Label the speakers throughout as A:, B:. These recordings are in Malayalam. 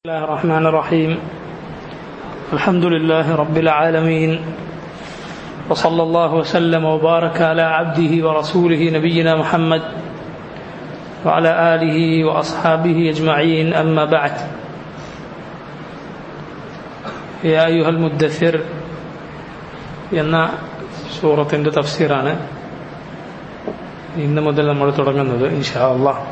A: بسم الله الرحمن الرحيم الحمد لله رب العالمين وصلى الله وسلم وبارك على عبده ورسوله نبينا محمد وعلى آله وأصحابه أجمعين أما بعد يا أيها المدثر എന്ന സൂറത്തിൻ്റെ തഫ്സീറാണ് ഇന്ന് മുതൽ നമ്മൾ തുടങ്ങുന്നത് ഇൻഷാ അള്ളാഹ്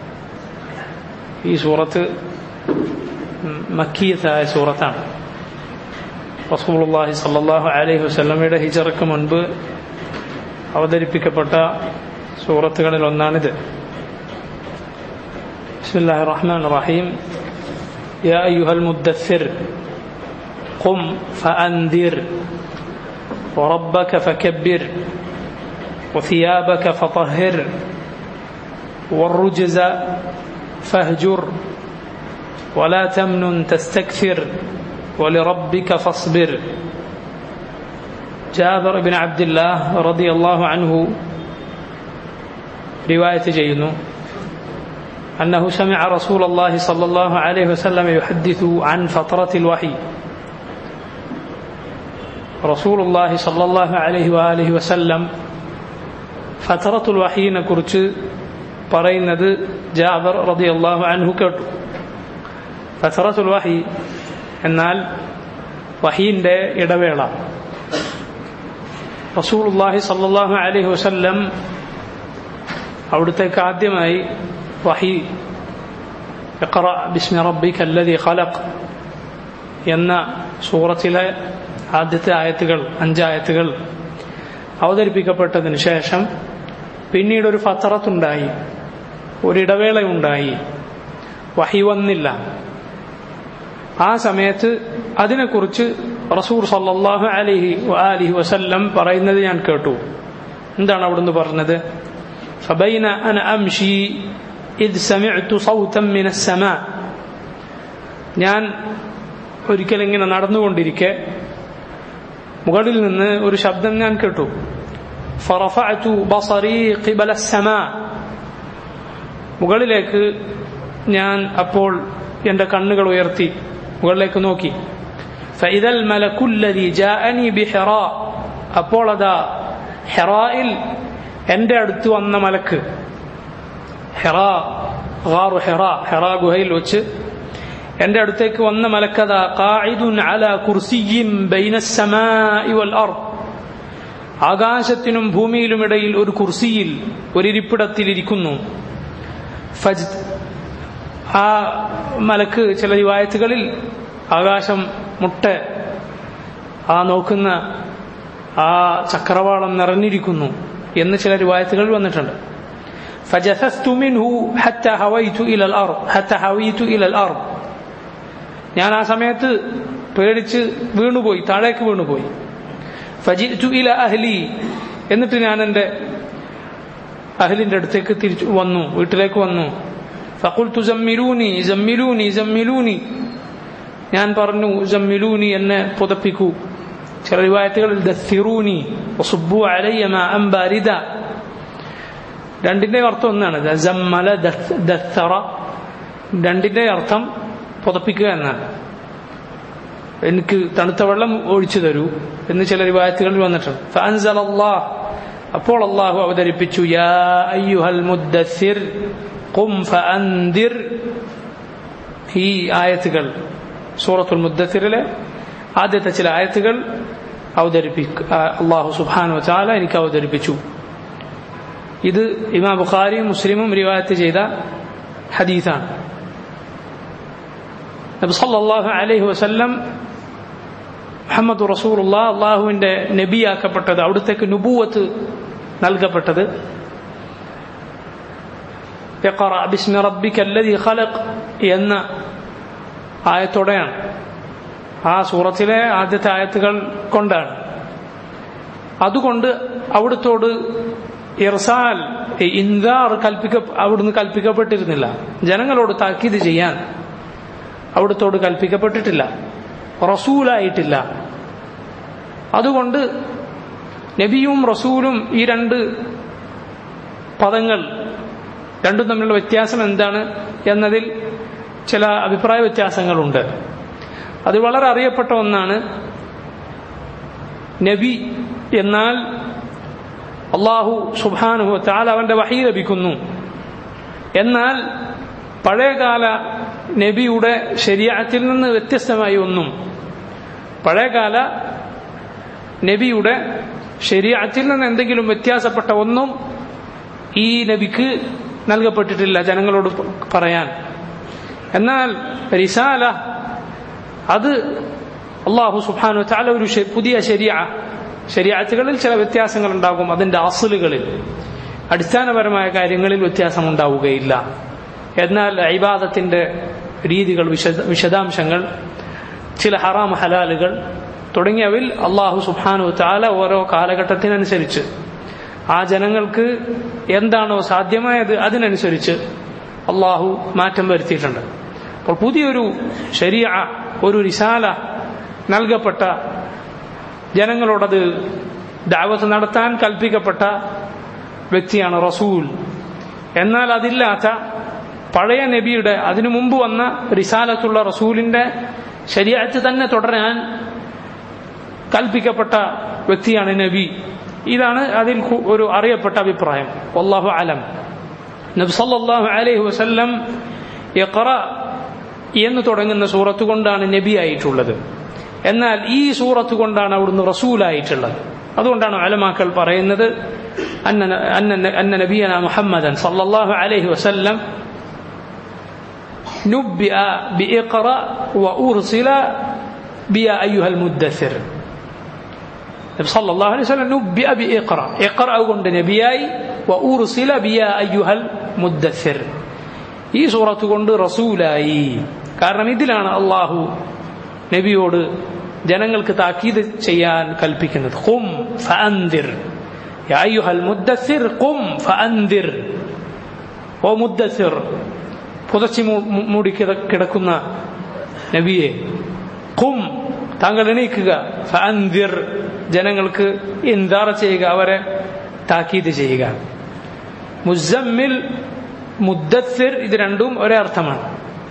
A: ഈ സൂറത്ത് മക്കീയത്തായ സൂറത്താണ് റസൂലുള്ളാഹി സല്ലല്ലാഹു അലൈഹി വസല്ലമയുടെ ഹിജറക്ക് മുൻപ് അവതരിപ്പിക്കപ്പെട്ട സൂറത്തുകളിൽ ഒന്നാണിത് ബിസ്മില്ലാഹിർ റഹ്മാനിർ റഹീം യാ അയ്യുഹൽ മുദ്ദസ്സിർ قم فأنذر وربك فكبر وثيابك فطهر والرجز فاهجر ولا تمنن تستكثر ولربك فاصبر جابر بن عبد الله رضي الله عنه رواية جيد أنه سمع رسول الله صلى الله عليه وسلم يحدث عن فترة الوحي رسول الله صلى الله عليه وآله وسلم فترة الوحي കുറിച്ച് പറയുന്നത് ജാബർ റളിയല്ലാഹു അൻഹു കേട്ടു ഫസറത്തുൽ വഹി എന്നാൽ വഹീൻ്റെ ഇടവേള റസൂലുള്ളാഹി സല്ലല്ലാഹു അലൈഹി വസല്ലം അവിടുത്തേക്ക് ആദ്യമായി വഹി ഇഖറ ബിസ്മി റബ്ബിക അല്ലദി ഖലഖ് എന്ന സൂറത്തിലെ ആദ്യത്തെ ആയത്തുകൾ അഞ്ചായത്തുകൾ അവതരിപ്പിക്കപ്പെട്ടതിന് ശേഷം പിന്നീട് ഒരു ഫത്തറത്തുണ്ടായി ഒരിടവേളയുണ്ടായി വഹി വന്നില്ല ആ സമയത്ത് അതിനെക്കുറിച്ച് റസൂർ സല്ലാഹു അലഹി അലിഹി വസല്ലം പറയുന്നത് ഞാൻ കേട്ടു എന്താണ് അവിടുന്ന് പറഞ്ഞത് فبين أنا أمشي إذ سمعت صوتا من السماء ഞാൻ ഒരിക്കൽ ഇങ്ങനെ നടന്നുകൊണ്ടിരിക്കെ മുകളിൽ നിന്ന് ഒരു ശബ്ദം ഞാൻ കേട്ടു فرفعت بصري قبل السماء മുകളിലേക്ക് ഞാൻ അപ്പോൾ എൻ്റെ കണ്ണുകൾ ഉയർത്തി മുകളിലേക്ക് നോക്കി ഫൈദൽ മലക്കുല്ലതി ജാഅനി ബിഹെറാ അപ്പോൾ അതാ ഹെറായിൽ എൻ്റെ അടുത്ത് വന്ന മലക്ക് ഹെറാ ഗാറു ഹെറാ ഹെറാ ഗുഹയിൽ വെച്ച് എൻ്റെ അടുത്തേക്ക് വന്ന മലക്കഥ ഖാഇദുൻ അല കുർസിയും ബൈനസ്സമാഇ വൽ അർദ് ആകാശത്തിനും ഭൂമിയിലുമിടയിൽ ഒരു കുർസിയിൽ ഒരിരിപ്പിടത്തിലിരിക്കുന്നു ഫജ്ദ് ആ മലക്ക് ചില റിവായത്തുകളിൽ ആകാശം മുട്ട ആ നോക്കുന്ന ആ ചക്രവാളം നിറഞ്ഞിരിക്കുന്നു എന്ന് ചില റിവായത്തുകൾ വന്നിട്ടുണ്ട് ഞാൻ ആ സമയത്ത് പേടിച്ച് വീണുപോയി താഴേക്ക് വീണുപോയി ഫജിറ്റു ഇല അഹ്ലി എന്നിട്ട് ഞാൻ എൻ്റെ അഹലിന്റെ അടുത്തേക്ക് തിരിച്ചു വന്നു വീട്ടിലേക്ക് വന്നു ഫഖുൽതു ജമ്മിലൂനി ജമ്മിലൂനി ജമ്മിലൂനി ഞാൻ പറഞ്ഞു ജമ്മിലൂനി എന്നെ പുതപ്പിക്കൂ ചില റിവായത്തുകളിൽ ദസ്സിറൂനി വസുബ്ബു അലയ്യ മാഅൻ ബാരിദ രണ്ടിന്റെ അർത്ഥം ഒന്നാണ് ജമ്മല ദസ്സറ രണ്ടിന്റെ അർത്ഥം പുതപ്പിക്കുക എന്നാണ് എനിക്ക് തണുത്ത വെള്ളം ഒഴിച്ചു തരൂ എന്ന് ചില റിവായത്തുകളിൽ വന്നിട്ടുണ്ട് ഫഅൻസല അല്ലാഹ് അപ്പോൾ അള്ളാഹു അവതരിപ്പിച്ചു യാ അയ്യുഹൽ മുദ്ദസ്സിർ ഖും ഫഅൻദിർ ഈ ആയത്തുകൾ സൂറത്തുൽ മുദ്ദസ്സിറിലെ ആദ്യത്തെ ചില ആയത്തുകൾ അവതരിപ്പിക്ക അള്ളാഹു സുബ്ഹാനഹു വതആല എനിക്ക് അവതരിപ്പിച്ചു ഇത് ഇമാം ബുഖാരിയും മുസ്ലിമും റിവായത്ത് ചെയ്ത ഹദീസാണ് നബി സല്ലല്ലാഹു അലൈഹി വസല്ലം മുഹമ്മദ് റസൂലുള്ള അള്ളാഹുവിന്റെ നബിയാക്കപ്പെട്ടത് അവിടുത്തേക്ക് നുബൂവത്ത് നൽകപ്പെട്ടത് ബിസ്മി റബ്ബിക അല്ലദി ഖലഖ് എന്ന ആയത്തോടെയാണ് ആ സൂറത്തിലെ ആദ്യത്തെ ആയത്തുകൾ കൊണ്ടാണ് അതുകൊണ്ട് അവിടുത്തോട് ഇർസാൽ ഇന്ദാർ കൽപ്പിക്ക അവിടുന്ന് കൽപ്പിക്കപ്പെട്ടിരുന്നില്ല ജനങ്ങളോട് താക്കീത് ചെയ്യാൻ അവിടുത്തോട് കൽപ്പിക്കപ്പെട്ടിട്ടില്ല റസൂലായിട്ടില്ല അതുകൊണ്ട് നബിയും റസൂലും ഈ രണ്ട് പദങ്ങൾ രണ്ടും തമ്മിലുള്ള വ്യത്യാസം എന്താണ് എന്നതിൽ ചില അഭിപ്രായ വ്യത്യാസങ്ങളുണ്ട് അത് വളരെ അറിയപ്പെട്ട ഒന്നാണ് നബി എന്നാൽ അള്ളാഹു സുബാനുഹു താൽ അവന്റെ വഹി ലഭിക്കുന്നു എന്നാൽ പഴയകാല നബിയുടെ ശരിയാത്തിൽ നിന്ന് വ്യത്യസ്തമായി ഒന്നും പഴയകാല നബിയുടെ ശരിയാത്തിൽ നിന്ന് എന്തെങ്കിലും വ്യത്യാസപ്പെട്ട ഒന്നും ഈ നബിക്ക് നൽകപ്പെട്ടിട്ടില്ല ജനങ്ങളോട് പറയാൻ എന്നാൽ റിസാല അത് അള്ളാഹു സുബാനു താല ഒരു പുതിയ ശരിയ ശരിയാറ്റുകളിൽ ചില വ്യത്യാസങ്ങൾ ഉണ്ടാകും അതിന്റെ അസലുകളിൽ അടിസ്ഥാനപരമായ കാര്യങ്ങളിൽ വ്യത്യാസം ഉണ്ടാവുകയില്ല എന്നാൽ ഇബാദത്തിന്റെ രീതികൾ വിശദ വിശദാംശങ്ങൾ ചില ഹറാം ഹലാലുകൾ തുടങ്ങിയവയിൽ അള്ളാഹു സുബാനു താല ഓരോ കാലഘട്ടത്തിനനുസരിച്ച് ആ ജനങ്ങൾക്ക് എന്താണോ സാധ്യമായത് അതിനനുസരിച്ച് അള്ളാഹു മാറ്റം വരുത്തിയിട്ടുണ്ട് അപ്പോൾ പുതിയൊരു ശരിയ ഒരു റിസാല നൽകപ്പെട്ട ജനങ്ങളോടത് ദാവത്ത് നടത്താൻ കൽപ്പിക്കപ്പെട്ട വ്യക്തിയാണ് റസൂൽ എന്നാൽ അതില്ലാത്ത പഴയ നബിയുടെ അതിനു മുമ്പ് വന്ന റിസാലത്തുള്ള റസൂലിന്റെ ശരിയാറ്റ് തന്നെ തുടരാൻ കൽപ്പിക്കപ്പെട്ട വ്യക്തിയാണ് നബി ഇതാണ് അതിൽ ഒരു അറിയപ്പെട്ട അഭിപ്രായം വല്ലാഹു അലം നബി സല്ലല്ലാഹു അലൈഹി വസല്ലം ഇഖ്റ എന്ന് തുടങ്ങുന്ന സൂറത്ത് കൊണ്ടാണ് നബി ആയിട്ടുള്ളത് എന്നാൽ ഈ സൂറത്ത് കൊണ്ടാണ് അവിടുന്ന് റസൂലായിട്ടുള്ളത് അതുകൊണ്ടാണ് അലമാക്കൾ പറയുന്നത് അന്ന നബിയന മുഹമ്മദൻ സല്ലല്ലാഹു അലൈഹി വസല്ലം نبئ بإقرأ وأرسل بيا أيها المدثر صلى الله عليه وسلم نبئ بإقرأ إقرأ കൊണ്ട് നബിയായി وأرسل بيا أيها المدثر ഈ സൂറത്ത് കൊണ്ട് റസൂലായി കാരണം ഇതിലാണ് അള്ളാഹു നബിയോട് ജനങ്ങൾക്ക് താക്കീത് ചെയ്യാൻ കൽപ്പിക്കുന്നത് ഖും ഫഅൻദിർ യാ അയ്യുഹൽ മുദ്ദസിർ ഖും ഫഅൻദിർ ഓ മുദ്ദസിർ പുതച്ചി മൂടി കിടക്കുന്ന നബിയെ ഖും താങ്കൾ എണീക്കുക ഫഅൻദിർ ജനങ്ങൾക്ക് ഇന്താറ ചെയ്യുക അവരെ താക്കീത് ചെയ്യുക മുസമ്മിൽ മുദ്ദസിർ ഇത് രണ്ടും ഒരേ അർത്ഥമാണ്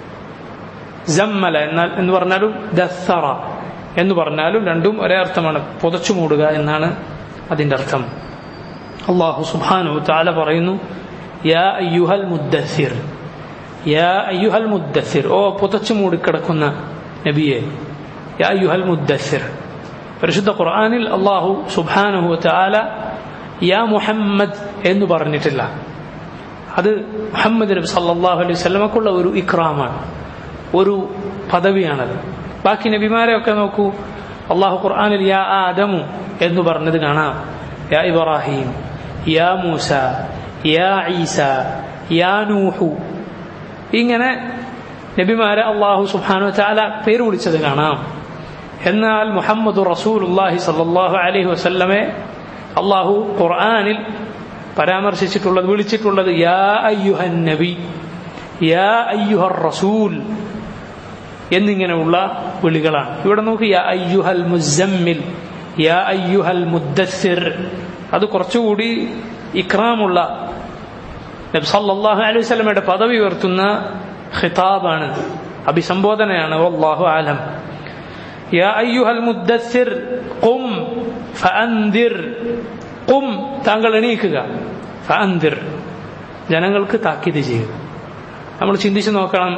A: ജമ്മല എന്നാൽ എന്ന് പറഞ്ഞാലും ദസ്സറ എന്ന് പറഞ്ഞാലും രണ്ടും ഒരേ അർത്ഥമാണ് പുതച്ചു മൂടുക എന്നാണ് അതിന്റെ അർത്ഥം അള്ളാഹു സുബാനു താല പറയുന്നു യാ അയ്യുഹൽ മുദ്ദസിർ യാ അയ്യുഹൽ മുദ്ദസിർ ഓ പുതച്ചു മൂടിക്കിടക്കുന്ന നബിയെ യാ അയ്യുഹൽ മുദ്ദസിർ പരിശുദ്ധ ഖുർആനിൽ അള്ളാഹു സുബാനഹു താല യാ മുഹമ്മദ് എന്ന് പറഞ്ഞിട്ടില്ല അത് മുഹമ്മദ് നബി സല്ലാഹു അലൈഹി സ്വലമക്കുള്ള ഒരു ഇക്രാമാണ് ഒരു പദവിയാണത് ബാക്കി നബിമാരെ ഒക്കെ നോക്കൂ അള്ളാഹു ഖുർആാനിൽ യാ ആദമു എന്ന് പറഞ്ഞത് കാണാം യാ ഇബ്രാഹിം യാ മൂസ യാ ഈസ യാ നൂഹു ഇങ്ങനെ നബിമാരെ അള്ളാഹു സുബാനു ചാല പേര് വിളിച്ചത് കാണാം എന്നാൽ മുഹമ്മദ് റസൂൽ അള്ളാഹി സല്ലാഹു അലൈഹി വസല്ലമെ അള്ളാഹു ഖുർആാനിൽ പരാമർശിച്ചിട്ടുള്ളത് വിളിച്ചിട്ടുള്ളത് യാ അയ്യുഹൻ നബി യാ അയ്യുഹർ റസൂൽ എന്നിങ്ങനെയുള്ള വിളികളാണ് ഇവിടെ നോക്ക് യാ അയ്യുഹൽ മുസമ്മിൽ യാ അയ്യുഹൽ മുദ്ദസിർ അത് കുറച്ചുകൂടി ഇക്രാമുള്ള നബി സല്ലല്ലാഹു അലൈഹി വസല്ലമയുടെ പദവി ഉയർത്തുന്ന ഖിതാബാണ് അഭിസംബോധനയാണ് വല്ലാഹു ആലം യാ അയ്യുഹൽ മുദ്ദസിർ ഖും ഫഅൻദിർ ഖും താങ്കൾ എണീക്കുക ഫഅൻദിർ ജനങ്ങൾക്ക് താക്കീത് ചെയ്യുക നമ്മൾ ചിന്തിച്ചു നോക്കണം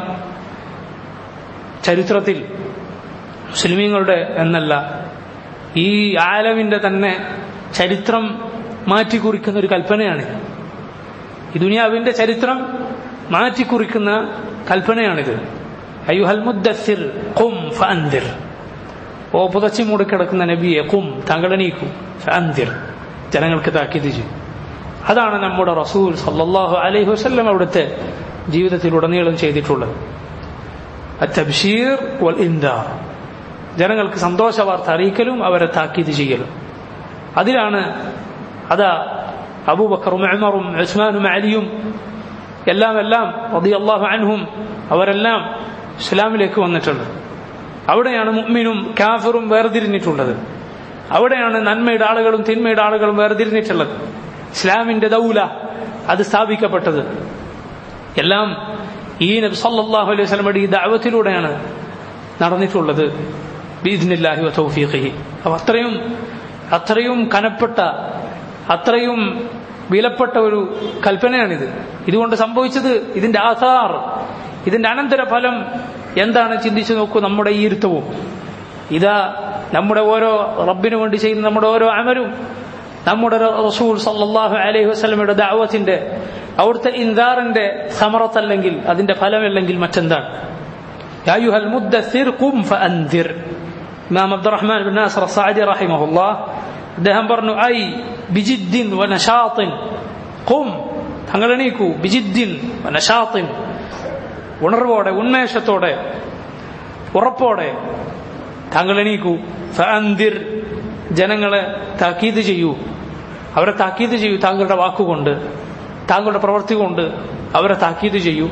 A: ചരിത്രത്തിൽ മുസ്ലിമീങ്ങളുടെ എന്നല്ല ഈ ആലമിന്റെ തന്നെ ചരിത്രം മാറ്റിക്കുറിക്കുന്ന ഒരു കൽപ്പനയാണ് ഈ ദുനിയാവിന്റെ ചരിത്രം മാറ്റിക്കുറിക്കുന്ന കൽപ്പനയാണിത് അയ്യുഹൽ മുദ്ദസിർ ഖും ഫഅൻദിർ ഓ പുതച്ചു മൂടിക്കിടക്കുന്ന നബിയെ ഖും താങ്കൾ എണീക്കൂ ഫഅൻദിർ ജനങ്ങൾക്ക് താക്കീത് ചെയ്യും അതാണ് നമ്മുടെ റസൂൽ സല്ലല്ലാഹു അലൈഹി വസല്ലം അവിടുത്തെ ജീവിതത്തിലുടനീളം ചെയ്തിട്ടുള്ളത് അത്തബ്ഷീർ വൽ ഇന്ദാർ ജനങ്ങൾക്ക് സന്തോഷ വാർത്ത അറിയിക്കലും അവരെ താക്കീത് ചെയ്യലും അതിലാണ് അതാ അബൂബക്കറും ഉമറും ഉസ്മാനും അലിയും എല്ലാം എല്ലാം റളിയല്ലാഹു അൻഹും അവരെല്ലാം ഇസ്ലാമിലേക്ക് വന്നിട്ടുണ്ട് അവിടെയാണ് മുഅ്മിനും കാഫിറും വേർതിരിഞ്ഞിട്ടുള്ളത് അവിടെയാണ് നന്മയുടെ ആളുകളും തിന്മയുടെ ആളുകളും വേർതിരിഞ്ഞിട്ടുള്ളത് ഇസ്ലാമിന്റെ ദൗല അത് സ്ഥാപിക്കപ്പെട്ടത് എല്ലാം ഈ നബി സല്ലല്ലാഹു അലൈഹി വസല്ലമയുടെ ഈ ദഅവത്തിലൂടെയാണ് നടന്നിട്ടുള്ളത് ബീദ്നില്ലാഹി വ തൗഫീഖിഹി അപ്പോൾ അത്രയും അത്രയും കനപ്പെട്ട അത്രയും വിലപ്പെട്ട ഒരു കൽപ്പനയാണിത് ഇതുകൊണ്ട് സംഭവിച്ചത് ഇതിന്റെ ആധാർ ഇതിന്റെ അനന്തരഫലം എന്താണ് ചിന്തിച്ചു നോക്കൂ നമ്മുടെ ഈ ഇരുത്തവും ഇതാ നമ്മുടെ ഓരോ റബ്ബിനു വേണ്ടി ചെയ്യുന്ന നമ്മുടെ ഓരോ അമലും നമ്മുടെ റസൂൽ സല്ലല്ലാഹു അലൈഹി വസല്ലമയുടെ ദഅവത്തിന്റെ അവിടുത്തെ ഇൻദാറിന്റെ സമറത്തല്ലെങ്കിൽ അതിന്റെ ഫലമല്ലെങ്കിൽ മറ്റെന്താണ് يا أيها المدثر قم فأنذر إمام عبد الرحمن بن ناصر الصعدي رحمه الله അദ്ദേഹം പറഞ്ഞു ഐ ബിജിദ്ദിൻ വനഷാത്തിൻ ഖും തങ്ങൾ എണീക്കൂ ബിജിദ്ദിൻ വനഷാത്തിൻ ഉണർവോടെ ഉന്മേഷത്തോടെ ഉറപ്പോടെ താങ്കൾ എണീക്കൂ ഫഅന്തിർ ജനങ്ങളെ താക്കീത് ചെയ്യൂ അവരെ താക്കീത് ചെയ്യൂ താങ്കളുടെ വാക്കുകൊണ്ട് താങ്കളുടെ പ്രവൃത്തി കൊണ്ട് അവരെ താക്കീത് ചെയ്യൂ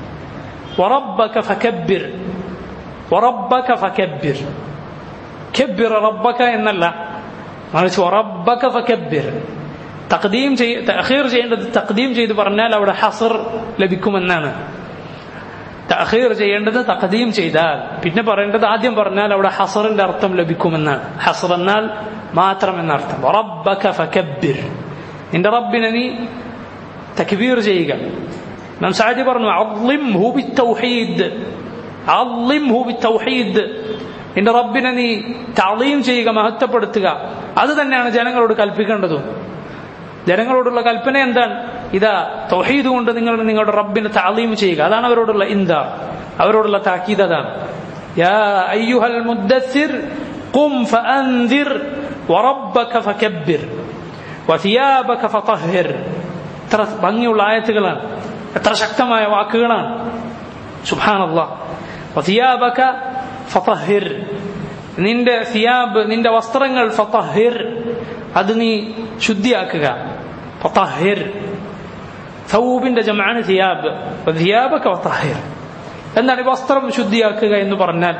A: വറബ്ബക ഫകബ്ബിർ വറബ്ബക ഫകബ്ബിർ കബ്ബിർ റബ്ബക എന്നല്ല മറിച്ച് വറബ്ബക ഫകബ്ബിർ തഖദീം ചെയ്യ തഅഖീർ ചെയ്യേണ്ടത് തഖദീം ചെയ്ത് പറഞ്ഞാൽ അവിടെ ഹസർ ലഭിക്കുമെന്നാണ് തഅഖീർ ചെയ്യേണ്ടത് തഖദീം ചെയ്താൽ പിന്നെ പറയേണ്ടത് ആദ്യം പറഞ്ഞാൽ അവിടെ ഹസറിന്റെ അർത്ഥം ലഭിക്കുമെന്നാണ് ഹസർ എന്നാൽ മാത്രം എന്നർത്ഥം റബ്ബക ഫകബ്ബിർ നിന്റെ റബ്ബിനെ നീ തക്ബീർ ചെയ്യുക നാം സാജി പറഞ്ഞു അള്ളിംഹു ബിത്തൗഹീദ് അള്ളിംഹു ബിത്തൗഹീദ് നിന്റെ റബ്ബിനെ നീ തളീം ചെയ്യുക മഹത്വപ്പെടുത്തുക അത് തന്നെയാണ് ജനങ്ങളോട് കൽപ്പിക്കേണ്ടതും ജനങ്ങളോടുള്ള കൽപ്പന എന്താണ് ഇതാ തൗഹീദ് കൊണ്ട് നിങ്ങൾ നിങ്ങളുടെ റബ്ബിനെ താലീം ചെയ്യുക അതാണ് അവരോടുള്ള ഇന്ദാ അവരോടുള്ള താക്കീത് അതാണ് യാ അയ്യുഹൽ മുദ്ദസ്സിർ ഖും ഫഅൻദിർ വറബ്ബക ഫകബ്ബിർ വസിയാബക ഫതഹ്ഹിർ എത്ര ഭംഗിയുള്ള ആയത്തുകളാണ് എത്ര ശക്തമായ വാക്കുകളാണ് സുബ്ഹാനല്ലാഹ് വസിയാബക ഫതഹ്ഹിർ നിന്റെ സിയാബ് നിന്റെ വസ്ത്രങ്ങൾ ഫതഹ്ഹിർ അത് നീ ശുദ്ധിയാക്കുക ഫതഹ്ഹിർ സൗബിന്റെ ജമാണ് സിയാബ് സിയാബക ഫതഹ്ഹിർ എന്താണ് ഈ വസ്ത്രം ശുദ്ധിയാക്കുക എന്ന് പറഞ്ഞാൽ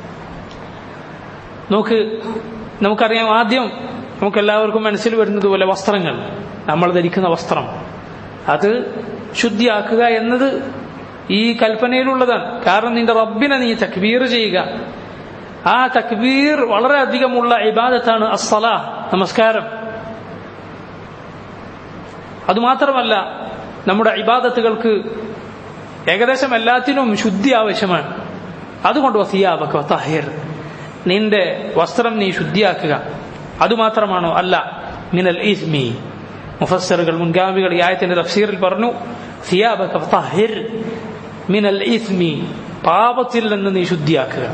A: നോക്ക് നമുക്കറിയാം ആദ്യം നമുക്ക് എല്ലാവർക്കും മനസ്സിൽ വരുന്നത് പോലെ വസ്ത്രങ്ങൾ നമ്മൾ ധരിക്കുന്ന വസ്ത്രം അത് ശുദ്ധിയാക്കുക എന്നത് ഈ കൽപ്പനയിലുള്ളതാണ് കാരണം നിന്റെ റബ്ബിനെ നീ തക്ബീർ ചെയ്യുക ആ തക്ബീർ വളരെ അധികമുള്ള ഇബാദത്താണ് അസ്സല നമസ്കാരം അതുമാത്രമല്ല നമ്മുടെ ഇബാദത്തുകൾക്ക് ഏകദേശം എല്ലാത്തിനും ശുദ്ധി ആവശ്യമാണ് അതുകൊണ്ട് വസിയാബക്ക തഹിർ നിന്റെ വസ്ത്രം നീ ശുദ്ധിയാക്കുക അതുമാത്രമാണോ അല്ല മിനൽ ഇസ്മി മുഫസ്സറുകൾ മുൻഗാമികൾ ഈ ആയത്തിന്റെ തഫ്സീറിൽ പറഞ്ഞു സിയാബക്ക തഹിർ മിനൽ ഇസ്മി പാപത്തിൽ നിന്ന് നീ ശുദ്ധിയാക്കുക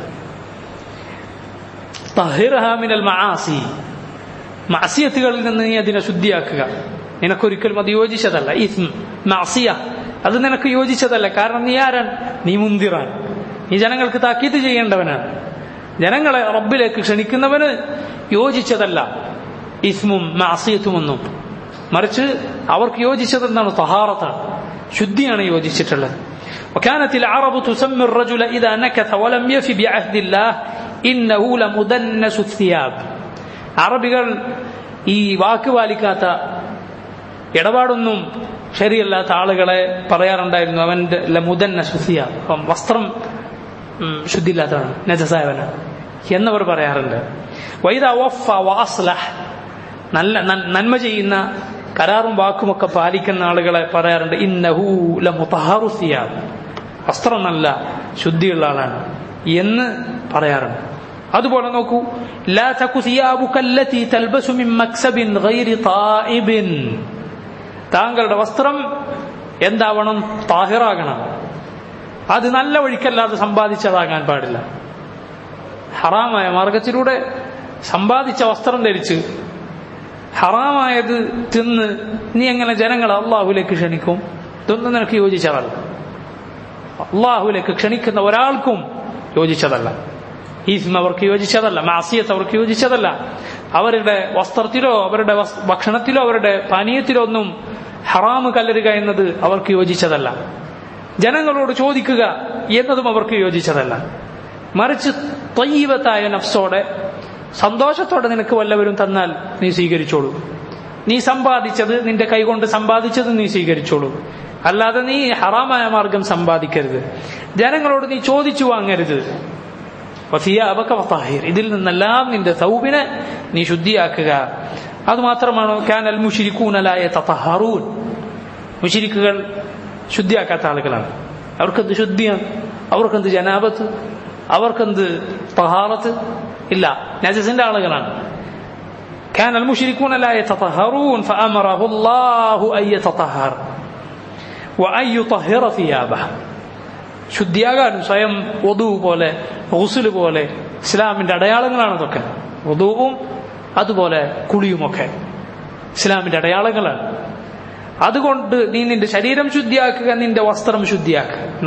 A: തഹിർഹ മിനൽ മആസി മാസിയത്തുകളിൽ നിന്ന് നീ അതിനെ ശുദ്ധിയാക്കുക നിനക്കൊരിക്കലും അത് യോജിച്ചതല്ല ഇസ്ം മാസിയ അത് നിനക്ക് യോജിച്ചതല്ല കാരണം നീ ആരാൻ നീ മുന്തിറാൻ നീ ജനങ്ങൾക്ക് താക്കീത് ചെയ്യേണ്ടവനാണ് ജനങ്ങളെ റബ്ബിലേക്ക് ക്ഷണിക്കുന്നവന് യോജിച്ചതല്ല ഇസ്മും മാസിയത്തുമൊന്നും മറിച്ച് അവർക്ക് യോജിച്ചത് എന്താണ് തഹാറത്താണ് ശുദ്ധിയാണ് യോജിച്ചിട്ടുള്ളത് وكانت العرب تسمي الرجل إذا نكث ولم يف بعهد الله إنه لمدنس الثياب അറബികൾ ഈ വാക്ക് പാലിക്കാത്ത ഇടപാടൊന്നും ശരിയല്ലാത്ത ആളുകളെ പറയാറുണ്ടായിരുന്നു അവന്റെ ലമുദന്ന ശുദ്ധിയ വസ്ത്രം ശുദ്ധിയില്ലാത്തവനാണ് നജസായവനാണ് എന്നവർ പറയാറുണ്ട് വൈദ വഫ വാസ്ലഹ് നല്ല നന്മ ചെയ്യുന്ന കരാറും വാക്കുമൊക്കെ പാലിക്കുന്ന ആളുകളെ പറയാറുണ്ട് ഇന്നഹൂ ലമുതഹറുസിയ വസ്ത്രം നല്ല ശുദ്ധിയുള്ള ആളാണ് എന്ന് പറയാറുണ്ട് അതുപോലെ നോക്കൂ ലാ തകു സിയാബുക അല്ലതി തൽബസു മിൻ മക്സബിൻ ഗൈരി തായിബിൻ താങ്കളുടെ വസ്ത്രം എന്താവണം താഹിറാകണം അത് നല്ല വഴിക്കല്ലാതെ സമ്പാദിച്ചതാകാൻ പാടില്ല ഹറാമായ മാർഗത്തിലൂടെ സമ്പാദിച്ച വസ്ത്രം ധരിച്ച് ഹറാമായത് തിന്ന് നീ എങ്ങനെ ജനങ്ങളെ അള്ളാഹുലേക്ക് ക്ഷണിക്കും ഇതൊന്നും നിനക്ക് യോജിച്ചതല്ല അള്ളാഹുലേക്ക് ക്ഷണിക്കുന്ന ഒരാൾക്കും യോജിച്ചതല്ല ഈസ്മ അവർക്ക് യോജിച്ചതല്ല മാസിയത്ത് അവർക്ക് യോജിച്ചതല്ല അവരുടെ വസ്ത്രത്തിലോ അവരുടെ ഭക്ഷണത്തിലോ അവരുടെ പാനീയത്തിലോ ഒന്നും ഹറാമ് കല്ലരുക എന്നത് അവർക്ക് യോജിച്ചതല്ല ജനങ്ങളോട് ചോദിക്കുക എന്നതും അവർക്ക് യോജിച്ചതല്ല മറിച്ച് തൊയ്യവത്തായ നഫ്സോടെ സന്തോഷത്തോടെ നിനക്ക് വല്ലവരും തന്നാൽ നീ സ്വീകരിച്ചോളൂ നീ സമ്പാദിച്ചത് നിന്റെ കൈകൊണ്ട് സമ്പാദിച്ചത് നീ സ്വീകരിച്ചോളൂ അല്ലാതെ നീ ഹറാമായ മാർഗം സമ്പാദിക്കരുത് ജനങ്ങളോട് നീ ചോദിച്ചു വാങ്ങരുത് വസിയാബക വതാഹിർ ഇതിൽ നിന്നെല്ലാം നിന്റെ സൗബിനെ നീ ശുദ്ധിയാക്കുക അതുമാത്രമാണോ കാൻ അൽ മുഷിരിക്കൂനലായ തതഹറൂൻ മുഷിരിക്കുകൾ ശുദ്ധിയാക്കാത്ത ആളുകളാണ് അവർക്കെന്ത് ശുദ്ധിയാണ് അവർക്കെന്ത് ജനാപത്ത് അവർക്കെന്ത് തഹാറത്ത് ഇല്ല നജസിന്റെ ആളുകളാണ് كان المشركون لا يتطهرون فأمره الله أن يتطهر وأن يطهر ثيابه ശുദ്ധിയാകാനും സ്വയം വധു പോലെ ഹുസുല് പോലെ ഇസ്ലാമിന്റെ അടയാളങ്ങളാണ് അതൊക്കെ വധുവും അതുപോലെ കുളിയുമൊക്കെ ഇസ്ലാമിന്റെ അടയാളങ്ങളാണ് അതുകൊണ്ട് നീ നിന്റെ ശരീരം ശുദ്ധിയാക്കുക നിന്റെ വസ്ത്രം ശുദ്ധിയാക്കുക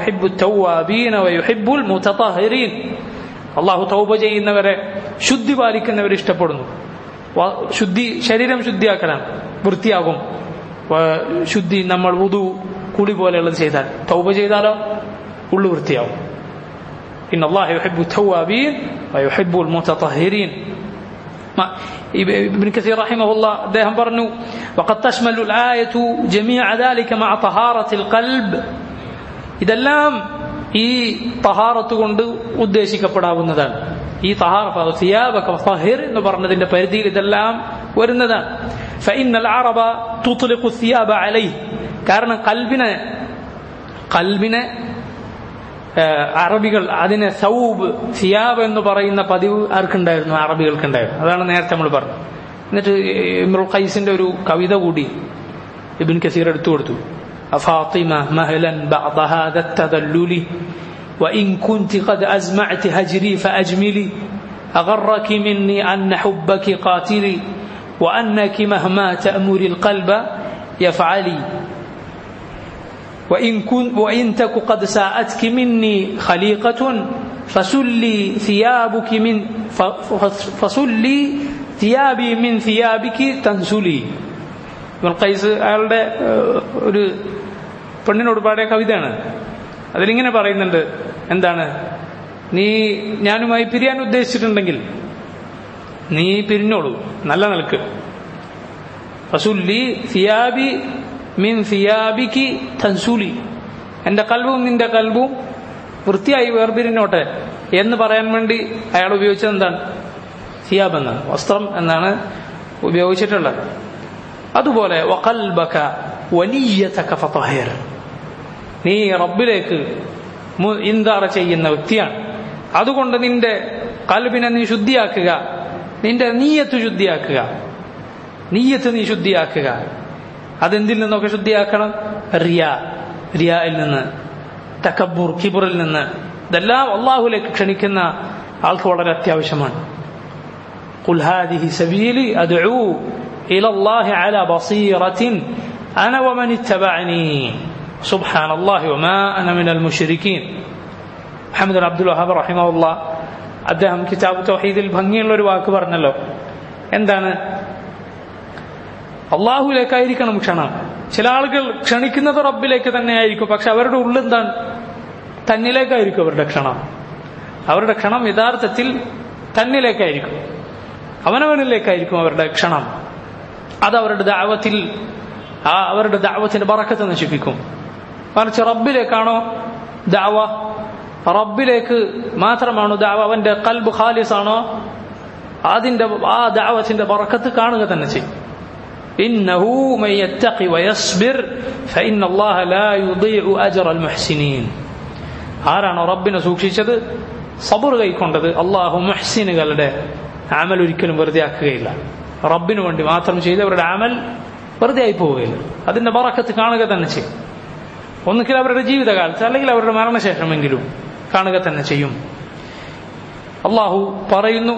A: അള്ളാഹു തൗബ ചെയ്യുന്നവരെ ശുദ്ധി പാലിക്കുന്നവരെ ഇഷ്ടപ്പെടുന്നു ശുദ്ധി ശരീരം ശുദ്ധിയാക്കണം വൃത്തിയാകും ശുദ്ധി നമ്മൾ ഉതു കുളി പോലെയുള്ളത് ചെയ്താൽ തൗബ ചെയ്താലോ ഉള്ളു വൃത്തിയാവും إن الله يحب التوابين ويحب المتطهرين ابن كثير رحمه الله دهم برنو وقد تشمل الآية جميع ذلك مع طهارة القلب ഇതെല്ലാം ഈ തഹാറത്ത് കൊണ്ട് ഉദ്ദേശിക്കപ്പെടാവുന്നതാണ് ഈ തഹാറ ഫഹിർ എന്ന് പറഞ്ഞതിന്റെ പരിധിയിൽ ഇതെല്ലാം വരുന്നതാണ് ഫഇന്നൽ അറബ തുത്ലിഖു സിയാബ അലൈഹി കാരണം കൽബിനെ കൽബിനെ അറബികൾ അതിനെ സൗബ് സിയാബ് എന്ന് പറയുന്ന പതിവ് ആർക്കുണ്ടായിരുന്നു അറബികൾക്കുണ്ടായിരുന്നു അതാണ് നേരത്തെ നമ്മൾ പറഞ്ഞത് എന്നിട്ട് ഇമ്രുൽ ഖൈസിന്റെ ഒരു കവിത കൂടി ഇബിൻ കസീർ എടുത്തു കൊടുത്തു أفاطمة مهلا بعض هذا التذلل وإن كنت قد أزمعت هجري فأجملي أغرك مني أن حبك قاتلي وأنك مهما تأمر القلب يفعلي وإن, كن وإن تك قد ساءتك مني خليقة فسلي ثيابك من فسلي ثيابي من ثيابك تنسلي ഖൈസ് അയാളുടെ ഒരു പെണ്ണിനോട് പാടിയ കവിതയാണ് അതിലിങ്ങനെ പറയുന്നുണ്ട് എന്താണ് നീ ഞാനുമായി പിരിയാൻ ഉദ്ദേശിച്ചിട്ടുണ്ടെങ്കിൽ നീ പിരിഞ്ഞോളൂ നല്ല നിലക്ക് ഫസുല്ലി സിയാബി മിൻ സിയാബിക്ക് തൻസൂലി എന്റെ കൽവും നിന്റെ കൽവും വൃത്തിയായി വേർപിരിഞ്ഞോട്ടെ എന്ന് പറയാൻ വേണ്ടി അയാൾ ഉപയോഗിച്ചത് എന്താണ് സിയാബ് എന്നാണ് വസ്ത്രം എന്നാണ് ഉപയോഗിച്ചിട്ടുള്ളത് അതുപോലെ വഖൽബക വനിയതക ഫതഹിർ നീ റബ്ബിലേക്ക് ഇന്താറ ചെയ്യുന്ന വ്യക്തിയാണ് അതുകൊണ്ട് നിന്റെ കൽബിനെ നീ ശുദ്ധിയാക്കുക നിന്റെ നീയത്ത് ശുദ്ധിയാക്കുക നീയത്ത് നീ ശുദ്ധിയാക്കുക അതെന്തിൽ നിന്നൊക്കെ ശുദ്ധിയാക്കണം റിയ റിയയിൽ നിന്ന് തക്കബൂർ കിബറിൽ നിന്ന് ഇതെല്ലാം അള്ളാഹുലേക്ക് ക്ഷണിക്കുന്ന ആൾക്ക് വളരെ അത്യാവശ്യമാണ് قل هذه سبيلي أدعو إلى الله على بصيرة أنا ومن اتبعني سبحان الله وما أنا من المشركين محمد بن عبد الوهاب رحمه الله അദ്ദേഹം കിതാബ് തൗഹീദിൽ ഭംഗിയുള്ള ഒരു വാക്ക് പറഞ്ഞല്ലോ എന്താണ് അള്ളാഹുലേക്കായിരിക്കണം ക്ഷണം ചില ആളുകൾ ക്ഷണിക്കുന്നത് റബ്ബിലേക്ക് തന്നെ ആയിരിക്കും പക്ഷെ അവരുടെ ഉള്ളെന്താണ് തന്നിലേക്കായിരിക്കും അവരുടെ ക്ഷണം അവരുടെ ക്ഷണം യഥാർത്ഥത്തിൽ തന്നിലേക്കായിരിക്കും അവനവനിലേക്കായിരിക്കും അവരുടെ ക്ഷണം അത് അവരുടെ ദാവത്തിൽ ആ അവരുടെ ദാവത്തിന്റെ ബറക്കത്ത് നശിപ്പിക്കും മറിച്ച് റബ്ബിലേക്കാണോ ദാവ റബ്ബിലേക്ക് മാത്രമാണോ ദാവ അവന്റെ കൽബ് ഖാലിസ് ആണോ അതിന്റെ ആ ദാവത്തിന്റെ ബറക്കത്ത് കാണുക തന്നെ ചെയ്യും إنه من يتقي ويصبر فإن الله لا يضيع أجر المحسنين ആരാണോ റബ്ബിനെ സൂക്ഷിച്ചത് സബർ കൈക്കൊണ്ടത് അള്ളാഹു മുഹ്സിനുകളുടെ അമൽ ഒരിക്കലും വെറുതെ ആക്കുകയില്ല റബ്ബിനു വേണ്ടി മാത്രം ചെയ്തവരുടെ അമൽ വെറുതെ ആയി പോവുകയില്ല അതിന്റെ ബറക്കത്ത് കാണുക തന്നെ ചെയ്യും ഒന്നുകിൽ അവരുടെ ജീവിതകാലത്ത് അല്ലെങ്കിൽ അവരുടെ മരണശേഷമെങ്കിലും കാണുക തന്നെ ചെയ്യും അള്ളാഹു പറയുന്നു